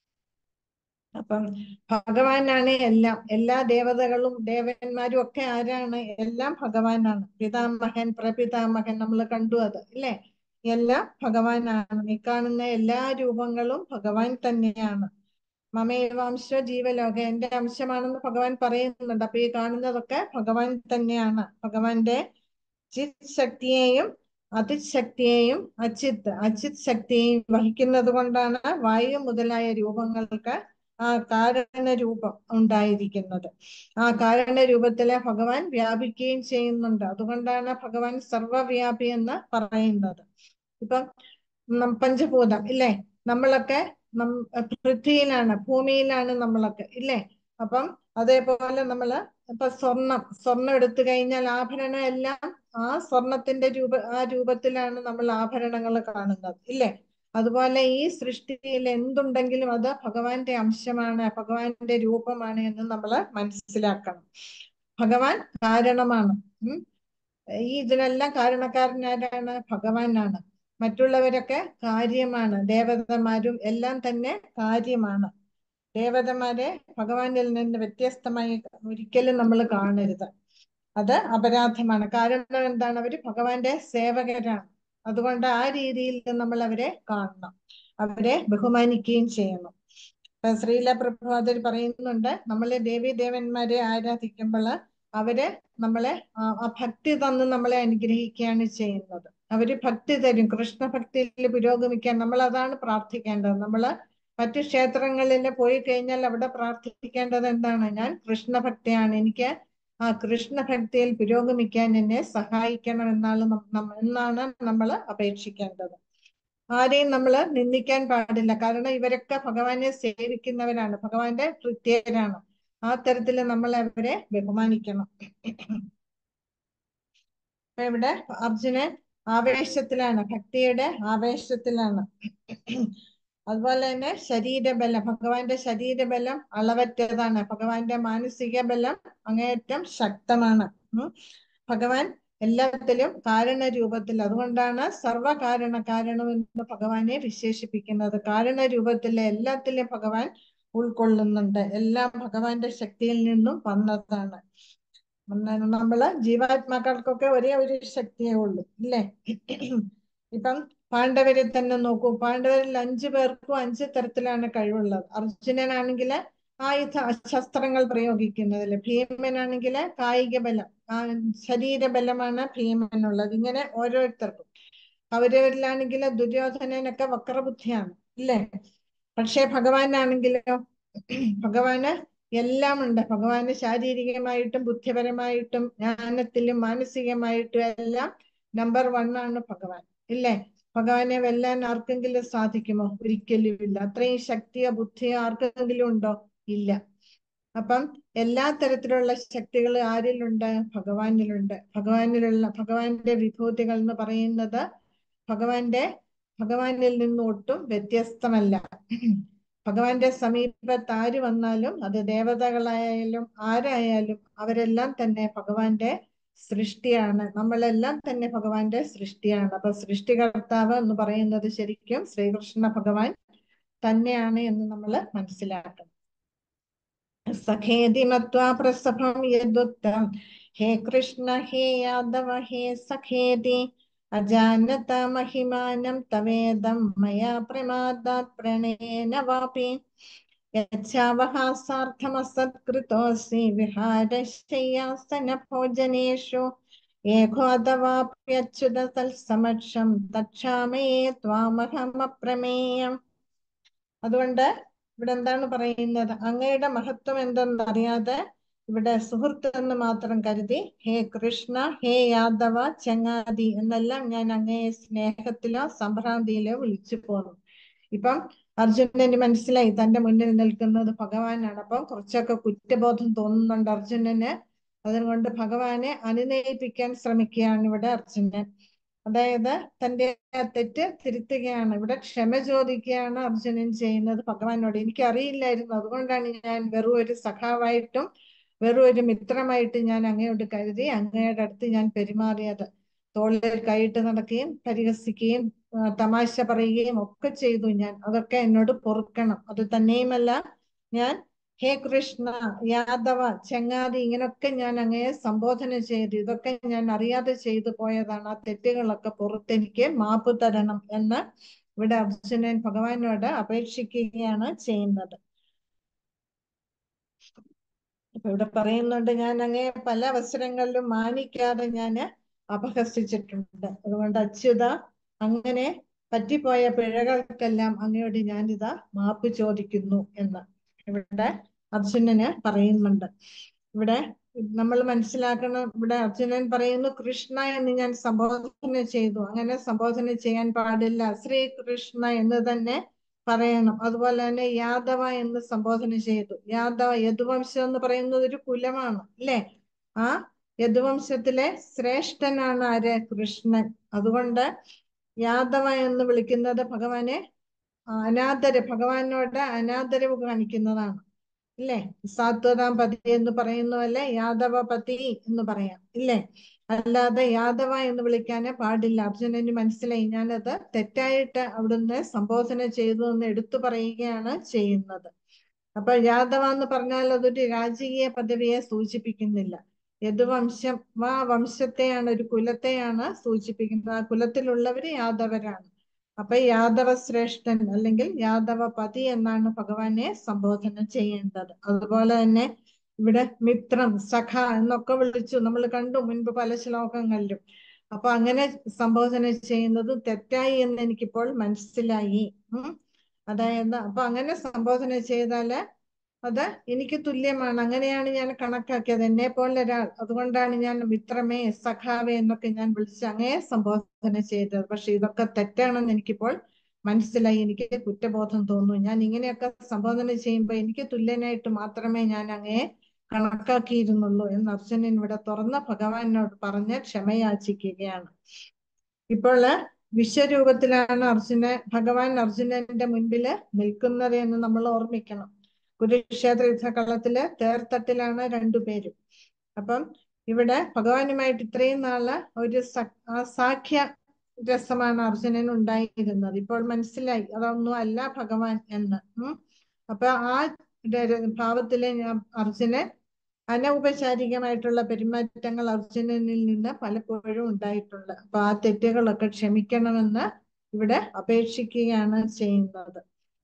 അപ്പം ഭഗവാനാണ് എല്ലാം എല്ലാ ദേവതകളും ദേവന്മാരും ഒക്കെ ആരാണ് എല്ലാം ഭഗവാനാണ് പിതാമഹൻ പ്രപിതാമഹൻ നമ്മൾ കണ്ടു അത് ഇല്ലേ എല്ലാം ഭഗവാനാണ് ഈ കാണുന്ന എല്ലാ രൂപങ്ങളും ഭഗവാൻ തന്നെയാണ് മമേവാംശ ജീവലോക എന്റെ അംശമാണെന്ന് ഭഗവാൻ പറയുന്നുണ്ട് അപ്പൊ ഈ കാണുന്നതൊക്കെ ഭഗവാൻ തന്നെയാണ് ഭഗവാന്റെ ചിത് ശക്തിയെയും അതിശക്തിയെയും അച്ചിത്ത് അച്ചിത് ശക്തിയെയും വഹിക്കുന്നത് കൊണ്ടാണ് വായു മുതലായ രൂപങ്ങൾക്ക് ആ കാരണ രൂപം ഉണ്ടായിരിക്കുന്നത് ആ കാരണ രൂപത്തിലെ ഭഗവാൻ വ്യാപിക്കുകയും ചെയ്യുന്നുണ്ട് അതുകൊണ്ടാണ് ഭഗവാൻ സർവവ്യാപി എന്ന് പറയുന്നത് ഇപ്പം നം- പഞ്ചഭൂതം ഇല്ലേ നമ്മളൊക്കെ നം പൃഥ്വിയിലാണ് ഭൂമിയിലാണ് നമ്മളൊക്കെ ഇല്ലേ അപ്പം അതേപോലെ നമ്മള് ഇപ്പൊ സ്വർണം സ്വർണം എടുത്തു കഴിഞ്ഞാൽ ആഭരണം എല്ലാം ആ സ്വർണത്തിന്റെ രൂപ ആ രൂപത്തിലാണ് നമ്മൾ ആഭരണങ്ങൾ കാണുന്നത് ഇല്ലേ അതുപോലെ ഈ സൃഷ്ടിയിൽ എന്തുണ്ടെങ്കിലും അത് ഭഗവാന്റെ അംശമാണ് ഭഗവാന്റെ രൂപമാണ് എന്ന് നമ്മൾ മനസ്സിലാക്കണം ഭഗവാൻ കാരണമാണ് ഉം ഈ ഇതിനെല്ലാം കാരണക്കാരനാരാണ് ഭഗവാനാണ് മറ്റുള്ളവരൊക്കെ കാര്യമാണ് ദേവതമാരും എല്ലാം തന്നെ കാര്യമാണ് ദേവതമാരെ ഭഗവാനിൽ നിന്ന് വ്യത്യസ്തമായി ഒരിക്കലും നമ്മൾ കാണരുത് അത് അപരാധമാണ് കാരണം എന്താണ് അവര് ഭഗവാന്റെ സേവകരാണ് അതുകൊണ്ട് ആ രീതിയിൽ നമ്മൾ അവരെ കാണണം അവരെ ബഹുമാനിക്കുകയും ചെയ്യണം ഇപ്പൊ ശ്രീല പ്രഭാതർ പറയുന്നുണ്ട് നമ്മളെ ദേവി ദേവന്മാരെ ആരാധിക്കുമ്പോൾ അവര് നമ്മളെ ആ ആ ഭക്തി തന്ന് നമ്മളെ അനുഗ്രഹിക്കുകയാണ് ചെയ്യുന്നത് അവര് ഭക്തി തരും കൃഷ്ണഭക്തിയിൽ പുരോഗമിക്കാൻ നമ്മൾ അതാണ് പ്രാർത്ഥിക്കേണ്ടത് നമ്മള് മറ്റു ക്ഷേത്രങ്ങളിൽ പോയി കഴിഞ്ഞാൽ അവിടെ പ്രാർത്ഥിക്കേണ്ടത് എന്താണ് ഞാൻ കൃഷ്ണഭക്തിയാണ് എനിക്ക് ആ കൃഷ്ണഭക്തിയിൽ പുരോഗമിക്കാൻ എന്നെ സഹായിക്കണം എന്നാണ് നം- നം- എന്നാണ് നമ്മൾ അപേക്ഷിക്കേണ്ടത് ആരെയും നമ്മൾ നിന്ദിക്കാൻ പാടില്ല കാരണം ഇവരൊക്കെ ഭഗവാനെ സേവിക്കുന്നവരാണ് ഭഗവാന്റെ കൃത്യരാണ് ആ തരത്തിൽ നമ്മൾ അവരെ ബഹുമാനിക്കണം ഇപ്പൊ ഇവിടെ അർജുനൻ ആവേശത്തിലാണ് ഭക്തിയുടെ ആവേശത്തിലാണ് അതുപോലെ തന്നെ ശരീരബലം ഭഗവാന്റെ ശരീരബലം അളവറ്റതാണ് ഭഗവാന്റെ മാനസിക ബലം അങ്ങേയറ്റം ശക്തമാണ് ഉം. ഭഗവാൻ എല്ലാത്തിലും കാരണ രൂപത്തിൽ അതുകൊണ്ടാണ് സർവകാരണ കാരണം എന്ന് ഭഗവാനെ വിശേഷിപ്പിക്കുന്നത് കാരണ രൂപത്തിലെ എല്ലാത്തിലും ഭഗവാൻ ഉൾക്കൊള്ളുന്നുണ്ട് എല്ലാം ഭഗവാന്റെ ശക്തിയിൽ നിന്നും വന്നതാണ് എന്നാണ് നമ്മള് ജീവാത്മാക്കൾക്കൊക്കെ ഒരേ ഒരു ശക്തിയേ ഉള്ളൂ ഇല്ലേ ഇപ്പം പാണ്ഡവരെ തന്നെ നോക്കൂ പാണ്ഡവരിൽ അഞ്ചു പേർക്കും അഞ്ച് തരത്തിലാണ് കഴിവുള്ളത് അർജുനനാണെങ്കിൽ ആയുധ ശസ്ത്രങ്ങൾ പ്രയോഗിക്കുന്നതിൽ ഭീമനാണെങ്കിൽ കായിക ബലം ആ ശരീരബലമാണ് ഭീമനുള്ളത് ഇങ്ങനെ ഓരോരുത്തർക്കും കൗരവരിലാണെങ്കിൽ ദുര്യോധനനൊക്കെ വക്രബുദ്ധിയാണ് ഇല്ലേ പക്ഷേ ഭഗവാനാണെങ്കിലോ ഭഗവാന് എല്ലാം ഉണ്ട് ഭഗവാന് ശാരീരികമായിട്ടും ബുദ്ധിപരമായിട്ടും ജ്ഞാനത്തിലും മാനസികമായിട്ടും എല്ലാം നമ്പർ വൺ ആണ് ഭഗവാൻ ഇല്ലേ ഭഗവാനെ വെല്ലാൻ ആർക്കെങ്കിലും സാധിക്കുമോ ഒരിക്കലും ഇല്ല അത്രയും ശക്തിയോ ബുദ്ധിയോ ആർക്കെങ്കിലും ഉണ്ടോ ഇല്ല അപ്പം എല്ലാ തരത്തിലുള്ള ശക്തികൾ ആരിലുണ്ട് ഭഗവാനിലുണ്ട് ഭഗവാനിലുള്ള ഭഗവാന്റെ വിഭൂതികൾ എന്ന് പറയുന്നത് ഭഗവാന്റെ ഭഗവാനിൽ നിന്ന് ഒട്ടും വ്യത്യസ്തമല്ല ഭഗവാന്റെ സമീപത്ത് ആര് വന്നാലും അത് ദേവതകളായാലും ആരായാലും അവരെല്ലാം തന്നെ ഭഗവാന്റെ സൃഷ്ടിയാണ് നമ്മളെല്ലാം തന്നെ ഭഗവാന്റെ സൃഷ്ടിയാണ് അപ്പൊ സൃഷ്ടികർത്താവ് എന്ന് പറയുന്നത് ശരിക്കും ശ്രീകൃഷ്ണ ഭഗവാൻ തന്നെയാണ് എന്ന് നമ്മൾ മനസ്സിലാക്കണം സഖേതി മത്വാ പ്രസഭം യദുക്തം ഹേ കൃഷ്ണ ഹേ യാദവ ഹേ സഖേതി അജാനത മഹിമാനം തവേദം മയാ പ്രമാദാത് പ്രണേന വാപി യച്ഛാവഹാസാർത്ഥമസത്കൃതോऽസി വിഹാരശയ്യാസന ഭോജനേഷു ഏകോദവാപ്യച്യുത തത്സമക്ഷം തക്ഷാമയേ ത്വാമഹമപ്രമേയം അതുകൊണ്ട് ഇവിടെ എന്താണ് പറയുന്നത് അങ്ങയുടെ മഹത്വം എന്തെന്ന് അറിയാതെ ഇവിടെ സുഹൃത്ത് എന്ന് മാത്രം കരുതി ഹേ കൃഷ്ണ ഹേ യാദവ ചങ്ങാതി എന്നെല്ലാം ഞാൻ അങ്ങയെ സ്നേഹത്തിലോ സംഭ്രാന്തിയിലോ വിളിച്ചു പോന്നു ഇപ്പം അർജുനന് മനസ്സിലായി തന്റെ മുന്നിൽ നിൽക്കുന്നത് ഭഗവാനാണ് അപ്പം കുറച്ചൊക്കെ കുറ്റബോധം തോന്നുന്നുണ്ട് അർജുനന് അതുകൊണ്ട് ഭഗവാനെ അനുനയിപ്പിക്കാൻ ശ്രമിക്കുകയാണ് ഇവിടെ അർജുനൻ അതായത് തന്റെ ആ തെറ്റ് തിരുത്തുകയാണ് ഇവിടെ ക്ഷമ ചോദിക്കുകയാണ് അർജുനൻ ചെയ്യുന്നത് ഭഗവാനോട് എനിക്ക് അറിയില്ലായിരുന്നു അതുകൊണ്ടാണ് ഞാൻ വെറും ഒരു സഖാവായിട്ടും വെറും ഒരു മിത്രമായിട്ട് ഞാൻ അങ്ങയോട് കരുതി അങ്ങയുടെ അടുത്ത് ഞാൻ പെരുമാറിയത് തോളിൽ കൈയിട്ട് നടക്കുകയും പരിഹസിക്കുകയും ആ, തമാശ പറയുകയും ഒക്കെ ചെയ്തു ഞാൻ അതൊക്കെ എന്നോട് പൊറുക്കണം അത് തന്നെയുമല്ല ഞാൻ ഹേ കൃഷ്ണ യാദവ ചങ്ങാതി ഇങ്ങനൊക്കെ ഞാൻ അങ്ങയെ സംബോധന ചെയ്തു ഇതൊക്കെ ഞാൻ അറിയാതെ ചെയ്തു പോയതാണ് ആ തെറ്റുകളൊക്കെ പുറത്തെനിക്ക് മാപ്പ് തരണം എന്ന് ഇവിടെ അർജുനൻ ഭഗവാനോട് അപേക്ഷിക്കുകയാണ് ചെയ്യുന്നത് അപ്പൊ ഇവിടെ പറയുന്നുണ്ട് ഞാൻ അങ്ങയെ പല അവസരങ്ങളിലും മാനിക്കാതെ ഞാൻ അപഹസിച്ചിട്ടുണ്ട് അതുകൊണ്ട് അച്യുത അങ്ങനെ പറ്റിപ്പോയ പിഴകൾക്കെല്ലാം അങ്ങയോട് ഞാനിതാ മാപ്പ് ചോദിക്കുന്നു എന്ന് ഇവിടെ അർജുനന് പറയുന്നുണ്ട് ഇവിടെ നമ്മൾ മനസ്സിലാക്കണം ഇവിടെ അർജുനൻ പറയുന്നു കൃഷ്ണ എന്ന് ഞാൻ സംബോധന ചെയ്തു അങ്ങനെ സംബോധന ചെയ്യാൻ പാടില്ല ശ്രീകൃഷ്ണ എന്ന് തന്നെ പറയണം അതുപോലെ തന്നെ യാദവ എന്ന് സംബോധന ചെയ്തു യാദവ യദുവംശം എന്ന് പറയുന്നത് ഒരു കുലമാണ് അല്ലേ ആ യദുവംശത്തിലെ ശ്രേഷ്ഠനാണ് ആര് കൃഷ്ണൻ അതുകൊണ്ട് യാദവ എന്ന് വിളിക്കുന്നത് ഭഗവാനെ അനാദര ഭഗവാനോട് അനാദരവ് കാണിക്കുന്നതാണ് ഇല്ലേ സാത്വതാം പതി എന്ന് പറയുന്നതല്ലേ യാദവ പതി എന്ന് പറയാം ഇല്ലേ അല്ലാതെ യാദവ എന്ന് വിളിക്കാനേ പാടില്ല അർജുനന് മനസ്സിലായി ഞാനത് തെറ്റായിട്ട് അവിടുന്ന് സംബോധന ചെയ്തു എന്ന് എടുത്തു പറയുകയാണ് ചെയ്യുന്നത് അപ്പൊ യാദവ എന്ന് പറഞ്ഞാൽ അതൊരു രാജകീയ പദവിയെ സൂചിപ്പിക്കുന്നില്ല യദുവംശം ആ വംശത്തെയാണ് ഒരു കുലത്തെയാണ് സൂചിപ്പിക്കുന്നത് ആ കുലത്തിലുള്ളവര് യാദവരാണ് അപ്പൊ യാദവ ശ്രേഷ്ഠൻ അല്ലെങ്കിൽ യാദവ പതി എന്നാണ് ഭഗവാനെ സംബോധന ചെയ്യേണ്ടത് അതുപോലെ തന്നെ ഇവിടെ മിത്രം സഖ എന്നൊക്കെ വിളിച്ചു നമ്മൾ കണ്ടു മുൻപ് പല ശ്ലോകങ്ങളിലും അപ്പൊ അങ്ങനെ സംബോധന ചെയ്യുന്നത് തെറ്റായി എന്ന് എനിക്കിപ്പോൾ മനസ്സിലായി ഉം അതായത് അപ്പൊ അങ്ങനെ സംബോധന ചെയ്താല് അത് എനിക്ക് തുല്യമാണ് അങ്ങനെയാണ് ഞാൻ കണക്കാക്കിയത് എന്നെ പോലെ ഒരാൾ അതുകൊണ്ടാണ് ഞാൻ മിത്രമേ സഖാവേ എന്നൊക്കെ ഞാൻ വിളിച്ച് അങ്ങയെ സംബോധന ചെയ്തത് പക്ഷെ ഇതൊക്കെ തെറ്റാണെന്ന് എനിക്കിപ്പോൾ മനസ്സിലായി എനിക്ക് കുറ്റബോധം തോന്നുന്നു ഞാൻ ഇങ്ങനെയൊക്കെ സംബോധന ചെയ്യുമ്പോൾ എനിക്ക് തുല്യനായിട്ട് മാത്രമേ ഞാൻ അങ്ങയെ കണക്കാക്കിയിരുന്നുള്ളൂ എന്ന് അർജുനൻ ഇവിടെ തുറന്ന ഭഗവാനോട് പറഞ്ഞ് ക്ഷമയാചിക്കുകയാണ് ഇപ്പോൾ വിശ്വരൂപത്തിലാണ് അർജുന ഭഗവാൻ അർജുനന്റെ മുൻപില് നിൽക്കുന്നത് എന്ന് നമ്മൾ ഓർമ്മിക്കണം കുരുക്ഷേത്ര യുദ്ധകളത്തില് തേർത്തട്ടിലാണ് രണ്ടുപേരും അപ്പം ഇവിടെ ഭഗവാനുമായിട്ട് ഇത്രയും നാള് ഒരു ആ സാഖ്യ രസമാണ് അർജുനൻ ഉണ്ടായിരുന്നത് ഇപ്പോൾ മനസ്സിലായി അതൊന്നും അല്ല ഭഗവാൻ എന്ന് ഉം അപ്പൊ ആ ഭാവത്തിലെ ഞാൻ അർജുനൻ അനൗപചാരികമായിട്ടുള്ള പെരുമാറ്റങ്ങൾ അർജുനനിൽ നിന്ന് പലപ്പോഴും ഉണ്ടായിട്ടുണ്ട് അപ്പൊ ആ തെറ്റുകളൊക്കെ ക്ഷമിക്കണമെന്ന് ഇവിടെ അപേക്ഷിക്കുകയാണ് ചെയ്യുന്നത്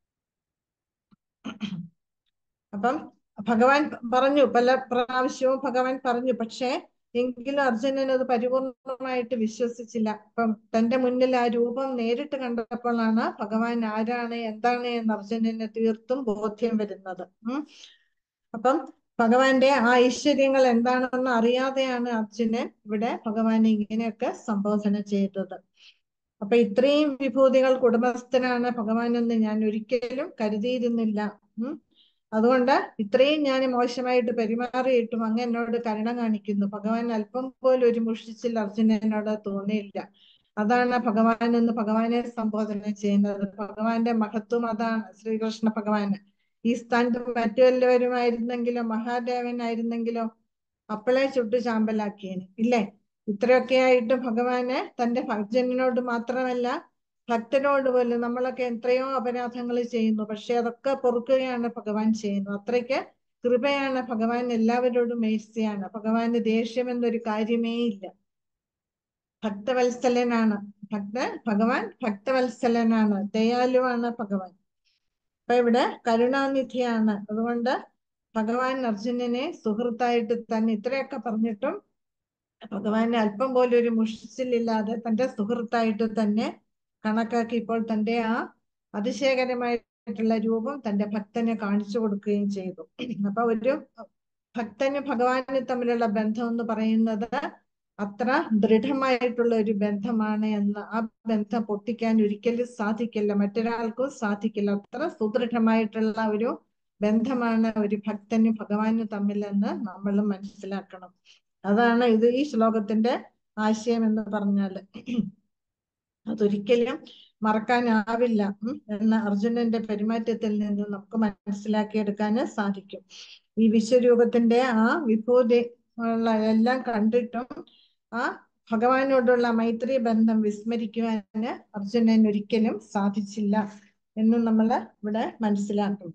അപ്പം ഭഗവാൻ പറഞ്ഞു പല പ്രാവശ്യവും ഭഗവാൻ പറഞ്ഞു പക്ഷേ എങ്കിലും അർജുനൻ അത് പരിപൂർണമായിട്ട് വിശ്വസിച്ചില്ല അപ്പം തന്റെ മുന്നിൽ ആ രൂപം നേരിട്ട് കണ്ടപ്പോഴാണ് ഭഗവാൻ ആരാണ് എന്താണ് എന്ന് അർജുനന് തീർത്തും ബോധ്യം വരുന്നത് ഉം അപ്പം ഭഗവാന്റെ ആ ഐശ്വര്യങ്ങൾ എന്താണെന്ന് അറിയാതെയാണ് അർജുനൻ ഇവിടെ ഭഗവാനെ ഇങ്ങനെയൊക്കെ സംബോധന ചെയ്തത് അപ്പൊ ഇത്രയും വിഭൂതികൾ കുടുംബസ്ഥനാണ് ഭഗവാൻ എന്ന് ഞാൻ ഒരിക്കലും കരുതിയിരുന്നില്ല ഉം അതുകൊണ്ട് ഇത്രയും ഞാൻ മോശമായിട്ട് പെരുമാറിയിട്ടും അങ്ങ് എന്നോട് കരുണ കാണിക്കുന്നു ഭഗവാൻ അല്പം പോലും ഒരു മുഷിച്ചിൽ അർജുനനോട് തോന്നിയില്ല അതാണ് ഭഗവാൻ എന്ന് ഭഗവാനെ സംബോധന ചെയ്യുന്നത് ഭഗവാന്റെ മഹത്വം അതാണ് ശ്രീകൃഷ്ണ ഭഗവാന് ഈ സ്ഥാനത്ത് മറ്റു വല്ലവരുമായിരുന്നെങ്കിലോ മഹാദേവനായിരുന്നെങ്കിലോ അപ്പളെ ചുട്ടു ചാമ്പലാക്കിയേനെ ഇല്ലേ ഇത്രയൊക്കെ ആയിട്ട് ഭഗവാന് തന്റെ ഭക്തനോട് മാത്രമല്ല ഭക്തനോട് പോലും നമ്മളൊക്കെ എത്രയോ അപരാധങ്ങൾ ചെയ്യുന്നു പക്ഷെ അതൊക്കെ പൊറുക്കുകയാണ് ഭഗവാൻ ചെയ്യുന്നത് അത്രയ്ക്ക് കൃപയാണ് ഭഗവാൻ എല്ലാവരോടും മേഴ്സിയാണ് ഭഗവാന് ദേഷ്യം എന്നൊരു കാര്യമേ ഇല്ല ഭക്തവത്സലനാണ് ഭക്ത ഭഗവാൻ ഭക്തവത്സലനാണ് ദയാലുവാണ് ഭഗവാൻ അപ്പൊ ഇവിടെ കരുണാനിധിയാണ് അതുകൊണ്ട് ഭഗവാൻ അർജുനനെ സുഹൃത്തായിട്ട് തന്നെ ഇത്രയൊക്കെ പറഞ്ഞിട്ടും ഭഗവാനെ അല്പം പോലും ഒരു മുഷിച്ചിലില്ലാതെ തന്റെ സുഹൃത്തായിട്ട് തന്നെ കണക്കാക്കി ഇപ്പോൾ തന്റെ ആ അതിശയകരമായ ആയിട്ടുള്ള രൂപം തന്റെ ഭക്തനെ കാണിച്ചു കൊടുക്കുകയും ചെയ്തു അപ്പൊ ഒരു ഭക്തന് ഭഗവാന് തമ്മിലുള്ള ബന്ധം എന്ന് പറയുന്നത് അത്ര ദൃഢമായിട്ടുള്ള ഒരു ബന്ധമാണ് എന്ന് ആ ബന്ധം പൊട്ടിക്കാൻ ഒരിക്കലും സാധിക്കില്ല മറ്റൊരാൾക്കും സാധിക്കില്ല അത്ര സുദൃഢമായിട്ടുള്ള ഒരു ബന്ധമാണ് ഒരു ഭക്തനും ഭഗവാനും തമ്മിലെന്ന് നമ്മൾ മനസ്സിലാക്കണം അതാണ് ഇത് ഈ ശ്ലോകത്തിന്റെ ആശയം എന്ന് പറഞ്ഞാല് അതൊരിക്കലും മറക്കാനാവില്ല ഉം, എന്ന അർജുനന്റെ പെരുമാറ്റത്തിൽ നിന്ന് നമുക്ക് മനസ്സിലാക്കിയെടുക്കാന് സാധിക്കും ഈ വിശ്വരൂപത്തിന്റെ ആ വിഭൂതി ഉള്ള എല്ലാം കണ്ടിട്ടും ആ ഭഗവാനോടുള്ള മൈത്രി ബന്ധം വിസ്മരിക്കുവാന് അർജുനൻ ഒരിക്കലും സാധിച്ചില്ല എന്ന് നമ്മൾ ഇവിടെ മനസ്സിലാക്കും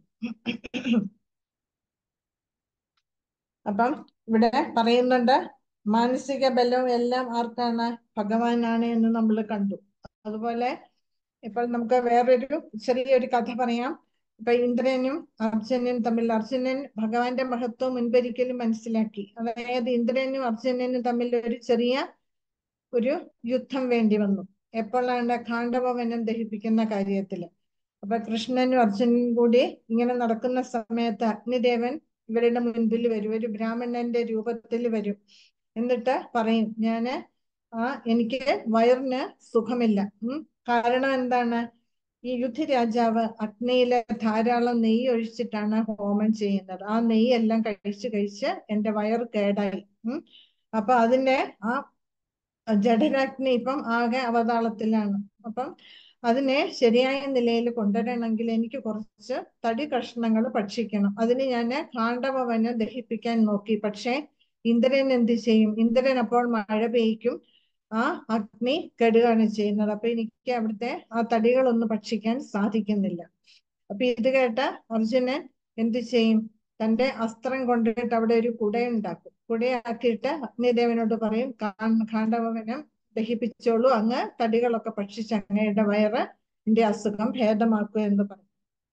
അപ്പം ഇവിടെ പറയുന്നുണ്ട് മാനസിക ബലവും എല്ലാം ആർക്കാണ് ഭഗവാനാണ് എന്ന് നമ്മൾ കണ്ടു അതുപോലെ ഇപ്പോൾ നമുക്ക് വേറൊരു ചെറിയൊരു കഥ പറയാം ഇപ്പൊ ഇന്ദ്രനും അർജുനനും തമ്മിൽ അർജുനൻ ഭഗവാന്റെ മഹത്വം മുൻപൊരിക്കലും മനസ്സിലാക്കി അതായത് ഇന്ദ്രനും അർജുനനും തമ്മിൽ ഒരു ചെറിയ ഒരു യുദ്ധം വേണ്ടി വന്നു എപ്പോഴാണ് ഖാണ്ഡവനം ദഹിപ്പിക്കുന്ന കാര്യത്തില് അപ്പൊ കൃഷ്ണനും അർജുനനും കൂടി ഇങ്ങനെ നടക്കുന്ന സമയത്ത് അഗ്നിദേവൻ ഇവരുടെ മുൻപിൽ വരും ഒരു ബ്രാഹ്മണന്റെ രൂപത്തിൽ വരും എന്നിട്ട് പറയും ഞാന് ആ എനിക്ക് വയറിന് സുഖമില്ല ഉം കാരണം എന്താണ് ഈ യുദ്ധരാജാവ് അഗ്നിയിലെ ധാരാളം നെയ്യ് ഒഴിച്ചിട്ടാണ് ഹോമം ചെയ്യുന്നത് ആ നെയ്യെല്ലാം കഴിച്ച് കഴിച്ച് എന്റെ വയർ കേടായി ഉം അപ്പൊ അതിന്റെ ആ ജഠരാഗ്നി ഇപ്പം ആകെ അവതാളത്തിലാണ് അപ്പം അതിനെ ശരിയായ നിലയിൽ കൊണ്ടുവരണമെങ്കിൽ എനിക്ക് കുറച്ച് തടി കഷ്ണങ്ങൾ ഭക്ഷിക്കണം അതിന് ഞാൻ കാണ്ഡവവനെ ദഹിപ്പിക്കാൻ നോക്കി പക്ഷേ ഇന്ദ്രൻ എന്ത് ചെയ്യും ഇന്ദ്രൻ അപ്പോൾ മഴ പെയ്യ്ക്കും ആ അഗ്നി കെടുകയാണ് ചെയ്യുന്നത് അപ്പൊ എനിക്ക് അവിടുത്തെ ആ തടികളൊന്നും ഭക്ഷിക്കാൻ സാധിക്കുന്നില്ല അപ്പൊ ഇത് കേട്ട അർജുനൻ എന്ത് ചെയ്യും തന്റെ അസ്ത്രം കൊണ്ടിട്ട് അവിടെ ഒരു കുടയുണ്ടാക്കും കുടയാക്കിയിട്ട് അഗ്നിദേവനോട് പറയും കാണ്ഡവനം ദഹിപ്പിച്ചോളൂ അങ്ങ് തടികളൊക്കെ ഭക്ഷിച്ച് അങ്ങയുടെ വയറ് എന്റെ അസുഖം ഭേദമാക്കൂ എന്ന് പറയും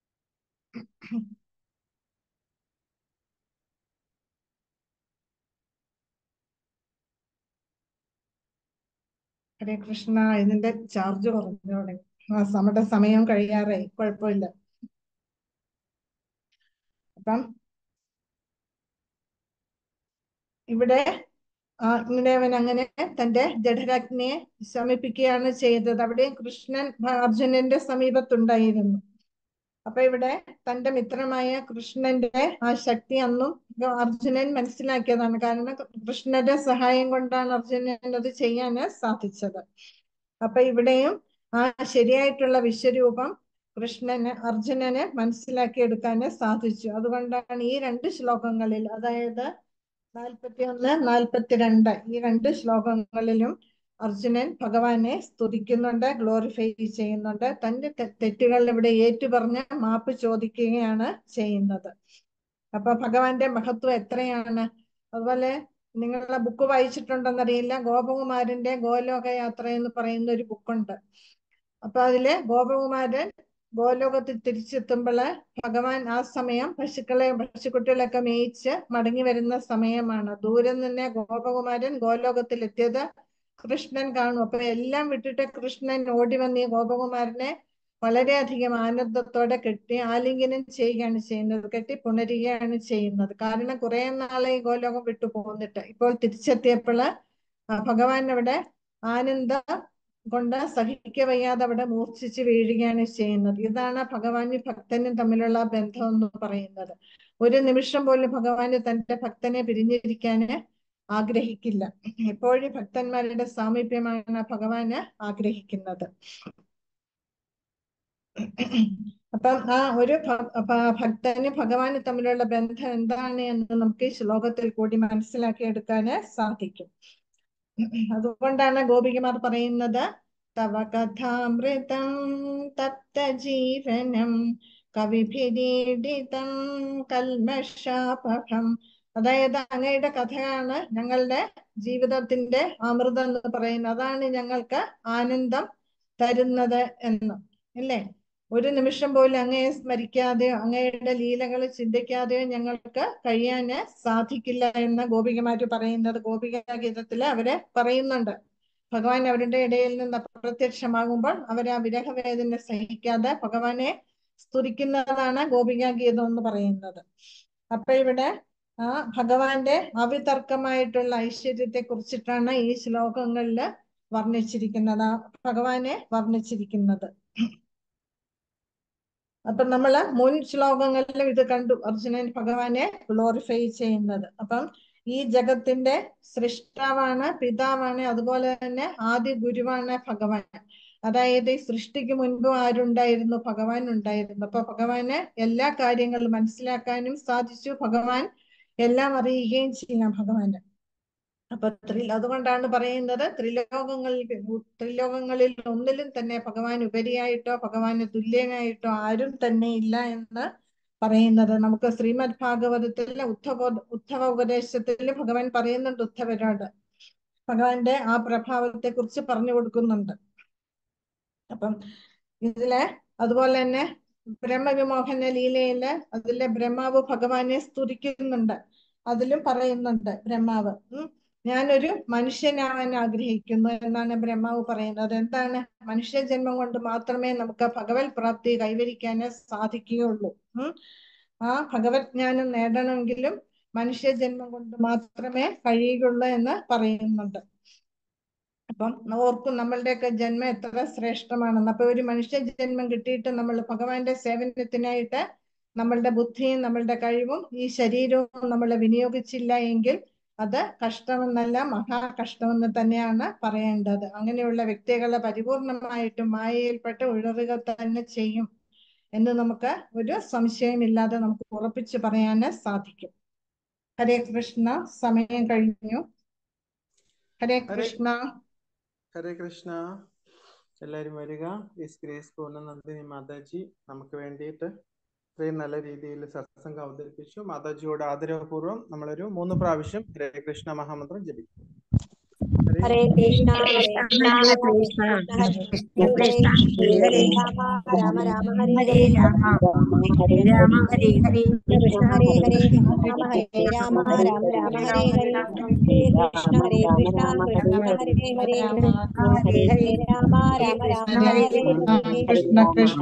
ഹരേ കൃഷ്ണ ഇതിന്റെ ചാർജ് കുറഞ്ഞു തുടങ്ങി ആ നമ്മുടെ സമയം കഴിയാറായി കുഴപ്പമില്ല അപ്പം ഇവിടെ അഗ്നിദേവൻ അങ്ങനെ തന്റെ ജഠരാഗ്നിയെ ശമിപ്പിക്കുകയാണ് ചെയ്തത് അവിടെ കൃഷ്ണൻ അർജുനന്റെ സമീപത്തുണ്ടായിരുന്നു അപ്പൊ ഇവിടെ തന്റെ മിത്രമായ കൃഷ്ണന്റെ ആ ശക്തി അന്നും അർജുനൻ മനസ്സിലാക്കിയതാണ് കാരണം കൃഷ്ണന്റെ സഹായം കൊണ്ടാണ് അർജുനൻ അത് ചെയ്യാന് സാധിച്ചത് അപ്പൊ ഇവിടെയും ആ ശരിയായിട്ടുള്ള വിശ്വരൂപം കൃഷ്ണന് അർജുനന് മനസ്സിലാക്കിയെടുക്കാന് സാധിച്ചു അതുകൊണ്ടാണ് ഈ രണ്ട് ശ്ലോകങ്ങളിൽ അതായത് നാൽപ്പത്തി ഒന്ന് നാൽപ്പത്തിരണ്ട് ഈ രണ്ട് ശ്ലോകങ്ങളിലും അർജുനൻ ഭഗവാനെ സ്തുതിക്കുന്നുണ്ട് ഗ്ലോറിഫൈ ചെയ്യുന്നുണ്ട് തന്റെ തെറ്റുകൾ ഇവിടെ ഏറ്റുപറഞ്ഞ് മാപ്പ് ചോദിക്കുകയാണ് ചെയ്യുന്നത് അപ്പൊ ഭഗവാന്റെ മഹത്വം എത്രയാണ് അതുപോലെ നിങ്ങളുടെ ബുക്ക് വായിച്ചിട്ടുണ്ടെന്നറിയില്ല ഗോപകുമാരന്റെ ഗോലോക യാത്ര എന്ന് പറയുന്ന ഒരു ബുക്കുണ്ട് അപ്പൊ അതില് ഗോപകുമാരൻ ഗോലോകത്തിൽ തിരിച്ചെത്തുമ്പോൾ ഭഗവാൻ ആ സമയം പശുക്കളെ പശുക്കുട്ടികളൊക്കെ മേയിച്ച് മടങ്ങി വരുന്ന സമയമാണ് ദൂരെ നിന്ന് ഗോപകുമാരൻ ഗോലോകത്തിൽ എത്തിയത് കൃഷ്ണൻ കാണും അപ്പൊ എല്ലാം വിട്ടിട്ട് കൃഷ്ണൻ ഓടി വന്ന് ഈ ഗോപകുമാരനെ വളരെയധികം ആനന്ദത്തോടെ കെട്ടി ആലിംഗനം ചെയ്യുകയാണ് ചെയ്യുന്നത് കെട്ടി പുണരുകയാണ് ചെയ്യുന്നത് കാരണം കുറെ നാളെ ഈ ഗോലോകം വിട്ടു പോന്നിട്ട് ഇപ്പോൾ തിരിച്ചെത്തിയപ്പോൾ ഭഗവാൻ അവിടെ ആനന്ദ കൊണ്ട് സഹിക്ക വയ്യാതെ അവിടെ മൂർച്ഛിച്ച് വീഴുകയാണ് ചെയ്യുന്നത് ഇതാണ് ഭഗവാനും ഭക്തനും തമ്മിലുള്ള ബന്ധം എന്ന് പറയുന്നത് ഒരു നിമിഷം പോലും ഭഗവാന് തന്റെ ഭക്തനെ പിരിഞ്ഞിരിക്കാന് ആഗ്രഹിക്കില്ല എപ്പോഴും ഭക്തന്മാരുടെ സാമീപ്യമാണ് ഭഗവാന് ആഗ്രഹിക്കുന്നത് അപ്പം ആ ഒരു ഭക്തന് ഭഗവാന് തമ്മിലുള്ള ബന്ധം എന്താണ് എന്ന് നമുക്ക് ഈ ശ്ലോകത്തിൽ കൂടി മനസ്സിലാക്കിയെടുക്കാന് സാധിക്കും അതുകൊണ്ടാണ് ഗോപികമാർ പറയുന്നത് തവ കഥാമൃതം തപ്ത ജീവനം കവിഭിരീഡിതം കൽമഷാപഹം അതായത് അങ്ങയുടെ കഥയാണ് ഞങ്ങളുടെ ജീവിതത്തിന്റെ അമൃതം എന്ന് പറയുന്നത് അതാണ് ഞങ്ങൾക്ക് ആനന്ദം തരുന്നത് എന്ന് അല്ലേ ഒരു നിമിഷം പോലും അങ്ങയെ സ്മരിക്കാതെയോ അങ്ങയുടെ ലീലകൾ ചിന്തിക്കാതെയോ ഞങ്ങൾക്ക് കഴിയാന് സാധിക്കില്ല എന്ന് ഗോപികമാര് പറയുന്നത് ഗോപിക ഗീതത്തില് അവര് പറയുന്നുണ്ട് ഭഗവാൻ അവരുടെ ഇടയിൽ നിന്ന് അപ്രത്യക്ഷമാകുമ്പോൾ അവർ ആ വിരഹവേദന സഹിക്കാതെ ഭഗവാനെ സ്തുതിക്കുന്നതാണ് ഗോപികാഗീതം എന്ന് പറയുന്നത് അപ്പൊ ഇവിടെ ആ ഭഗവാന്റെ അവിതർക്കമായിട്ടുള്ള ഐശ്വര്യത്തെ കുറിച്ചിട്ടാണ് ഈ ശ്ലോകങ്ങളിൽ വർണ്ണിച്ചിരിക്കുന്നത് ആ ഭഗവാനെ വർണ്ണിച്ചിരിക്കുന്നത് അപ്പൊ നമ്മള് മുൻ ശ്ലോകങ്ങളിലും ഇത് കണ്ടു അർജുനൻ ഭഗവാനെ ഗ്ലോറിഫൈ ചെയ്യുന്നത് അപ്പം ഈ ജഗത്തിന്റെ സൃഷ്ടാവാണ് പിതാവാണ് അതുപോലെ തന്നെ ആദ്യ ഗുരുവാണ് ഭഗവാൻ അതായത് ഈ സൃഷ്ടിക്ക് മുൻപും ആരുണ്ടായിരുന്നു ഭഗവാൻ ഉണ്ടായിരുന്നു അപ്പൊ ഭഗവാന് എല്ലാ കാര്യങ്ങളും മനസ്സിലാക്കാനും സാധിച്ചു ഭഗവാൻ എല്ലാം അറിയുകയും ചെയ്യാം ഭഗവാന് അപ്പൊ ത്രി അതുകൊണ്ടാണ് പറയുന്നത് ത്രിലോകങ്ങളിൽ ത്രിലോകങ്ങളിൽ ഒന്നിലും തന്നെ ഭഗവാൻ ഉപരിയായിട്ടോ ഭഗവാന് തുല്യനായിട്ടോ ആരും തന്നെ ഇല്ല എന്ന് പറയുന്നത് നമുക്ക് ശ്രീമദ് ഭാഗവതത്തിലെ ഉദ്ധവ ഉദ്ധവ ഉപദേശത്തിൽ ഭഗവാൻ പറയുന്നുണ്ട് ഉദ്ധവരോട് ഭഗവാന്റെ ആ പ്രഭാവത്തെ കുറിച്ച് പറഞ്ഞു കൊടുക്കുന്നുണ്ട് അപ്പം ഇതിലെ അതുപോലെ തന്നെ ബ്രഹ്മവിമോഹന ലീലയില് അതിലെ ബ്രഹ്മാവ് ഭഗവാനെ സ്തുതിക്കുന്നുണ്ട് അതിലും പറയുന്നുണ്ട് ബ്രഹ്മാവ് ഉം ഞാനൊരു മനുഷ്യനാവാൻ ആഗ്രഹിക്കുന്നു എന്നാണ് ബ്രഹ്മാവ് പറയുന്നത് എന്താണ് മനുഷ്യ ജന്മം കൊണ്ട് മാത്രമേ നമുക്ക് ഭഗവത് പ്രാപ്തി കൈവരിക്കാൻ സാധിക്കുകയുള്ളൂ ഉം ആ ഭഗവത് ജ്ഞാനം നേടണമെങ്കിലും മനുഷ്യ ജന്മം കൊണ്ട് മാത്രമേ കഴിയുകയുള്ളൂ എന്ന് പറയുന്നുണ്ട് അപ്പം ഓർക്കും നമ്മളുടെയൊക്കെ ജന്മം എത്ര ശ്രേഷ്ഠമാണെന്ന് അപ്പൊ ഒരു മനുഷ്യ ജന്മം കിട്ടിയിട്ട് നമ്മൾ ഭഗവാന്റെ സേവനത്തിനായിട്ട് നമ്മളുടെ ബുദ്ധിയും നമ്മളുടെ കഴിവും ഈ ശരീരവും നമ്മൾ വിനിയോഗിച്ചില്ല എങ്കിൽ അത് കഷ്ടമെന്നല്ല മഹാകഷ്ടമെന്ന് തന്നെയാണ് പറയേണ്ടത് അങ്ങനെയുള്ള വ്യക്തികളെ പരിപൂർണമായിട്ടും മായയിൽപ്പെട്ട് ഉഴറുക തന്നെ ചെയ്യും എന്ന് നമുക്ക് ഒരു സംശയമില്ലാതെ നമുക്ക് ഉറപ്പിച്ചു പറയാന് സാധിക്കും ഹരേ കൃഷ്ണ സമയം കഴിഞ്ഞു ഹരേ കൃഷ്ണ ഹരേ കൃഷ്ണ എല്ലാവരും വരിക ഈസ് ഗ്രേസ് പൂർണ്ണ നന്ദിനി മാതാജി നമുക്ക് വേണ്ടിയിട്ട് ഇത്രയും നല്ല രീതിയിൽ സത്സംഗം അവതരിപ്പിച്ചു മാതാജിയോട് ആദരവപൂർവ്വം നമ്മളൊരു മൂന്ന് പ്രാവശ്യം ഹരേ കൃഷ്ണ മഹാമന്ത്രം ജപിക്കും ഹരേ കൃഷ്ണ ഹരേ കൃഷ്ണ കൃഷ്ണ ഹരേ രാമ രാമ രാമ ഹരേ രാമ ഹരേ രാമ ഹരേ ഹരേ കൃഷ്ണ ഹരേ ഹരേ രാമ ഹരേ രാമ രാമ രാമ ഹരേ ഹരേ ഹരേ കൃഷ്ണ ഹരേ കൃഷ്ണ കൃഷ്ണ ഹരേ ഹരേ ഹരേ ഹരേ രാമ രാമ രാമ ഹരേ ഹരേ കൃഷ്ണ കൃഷ്ണ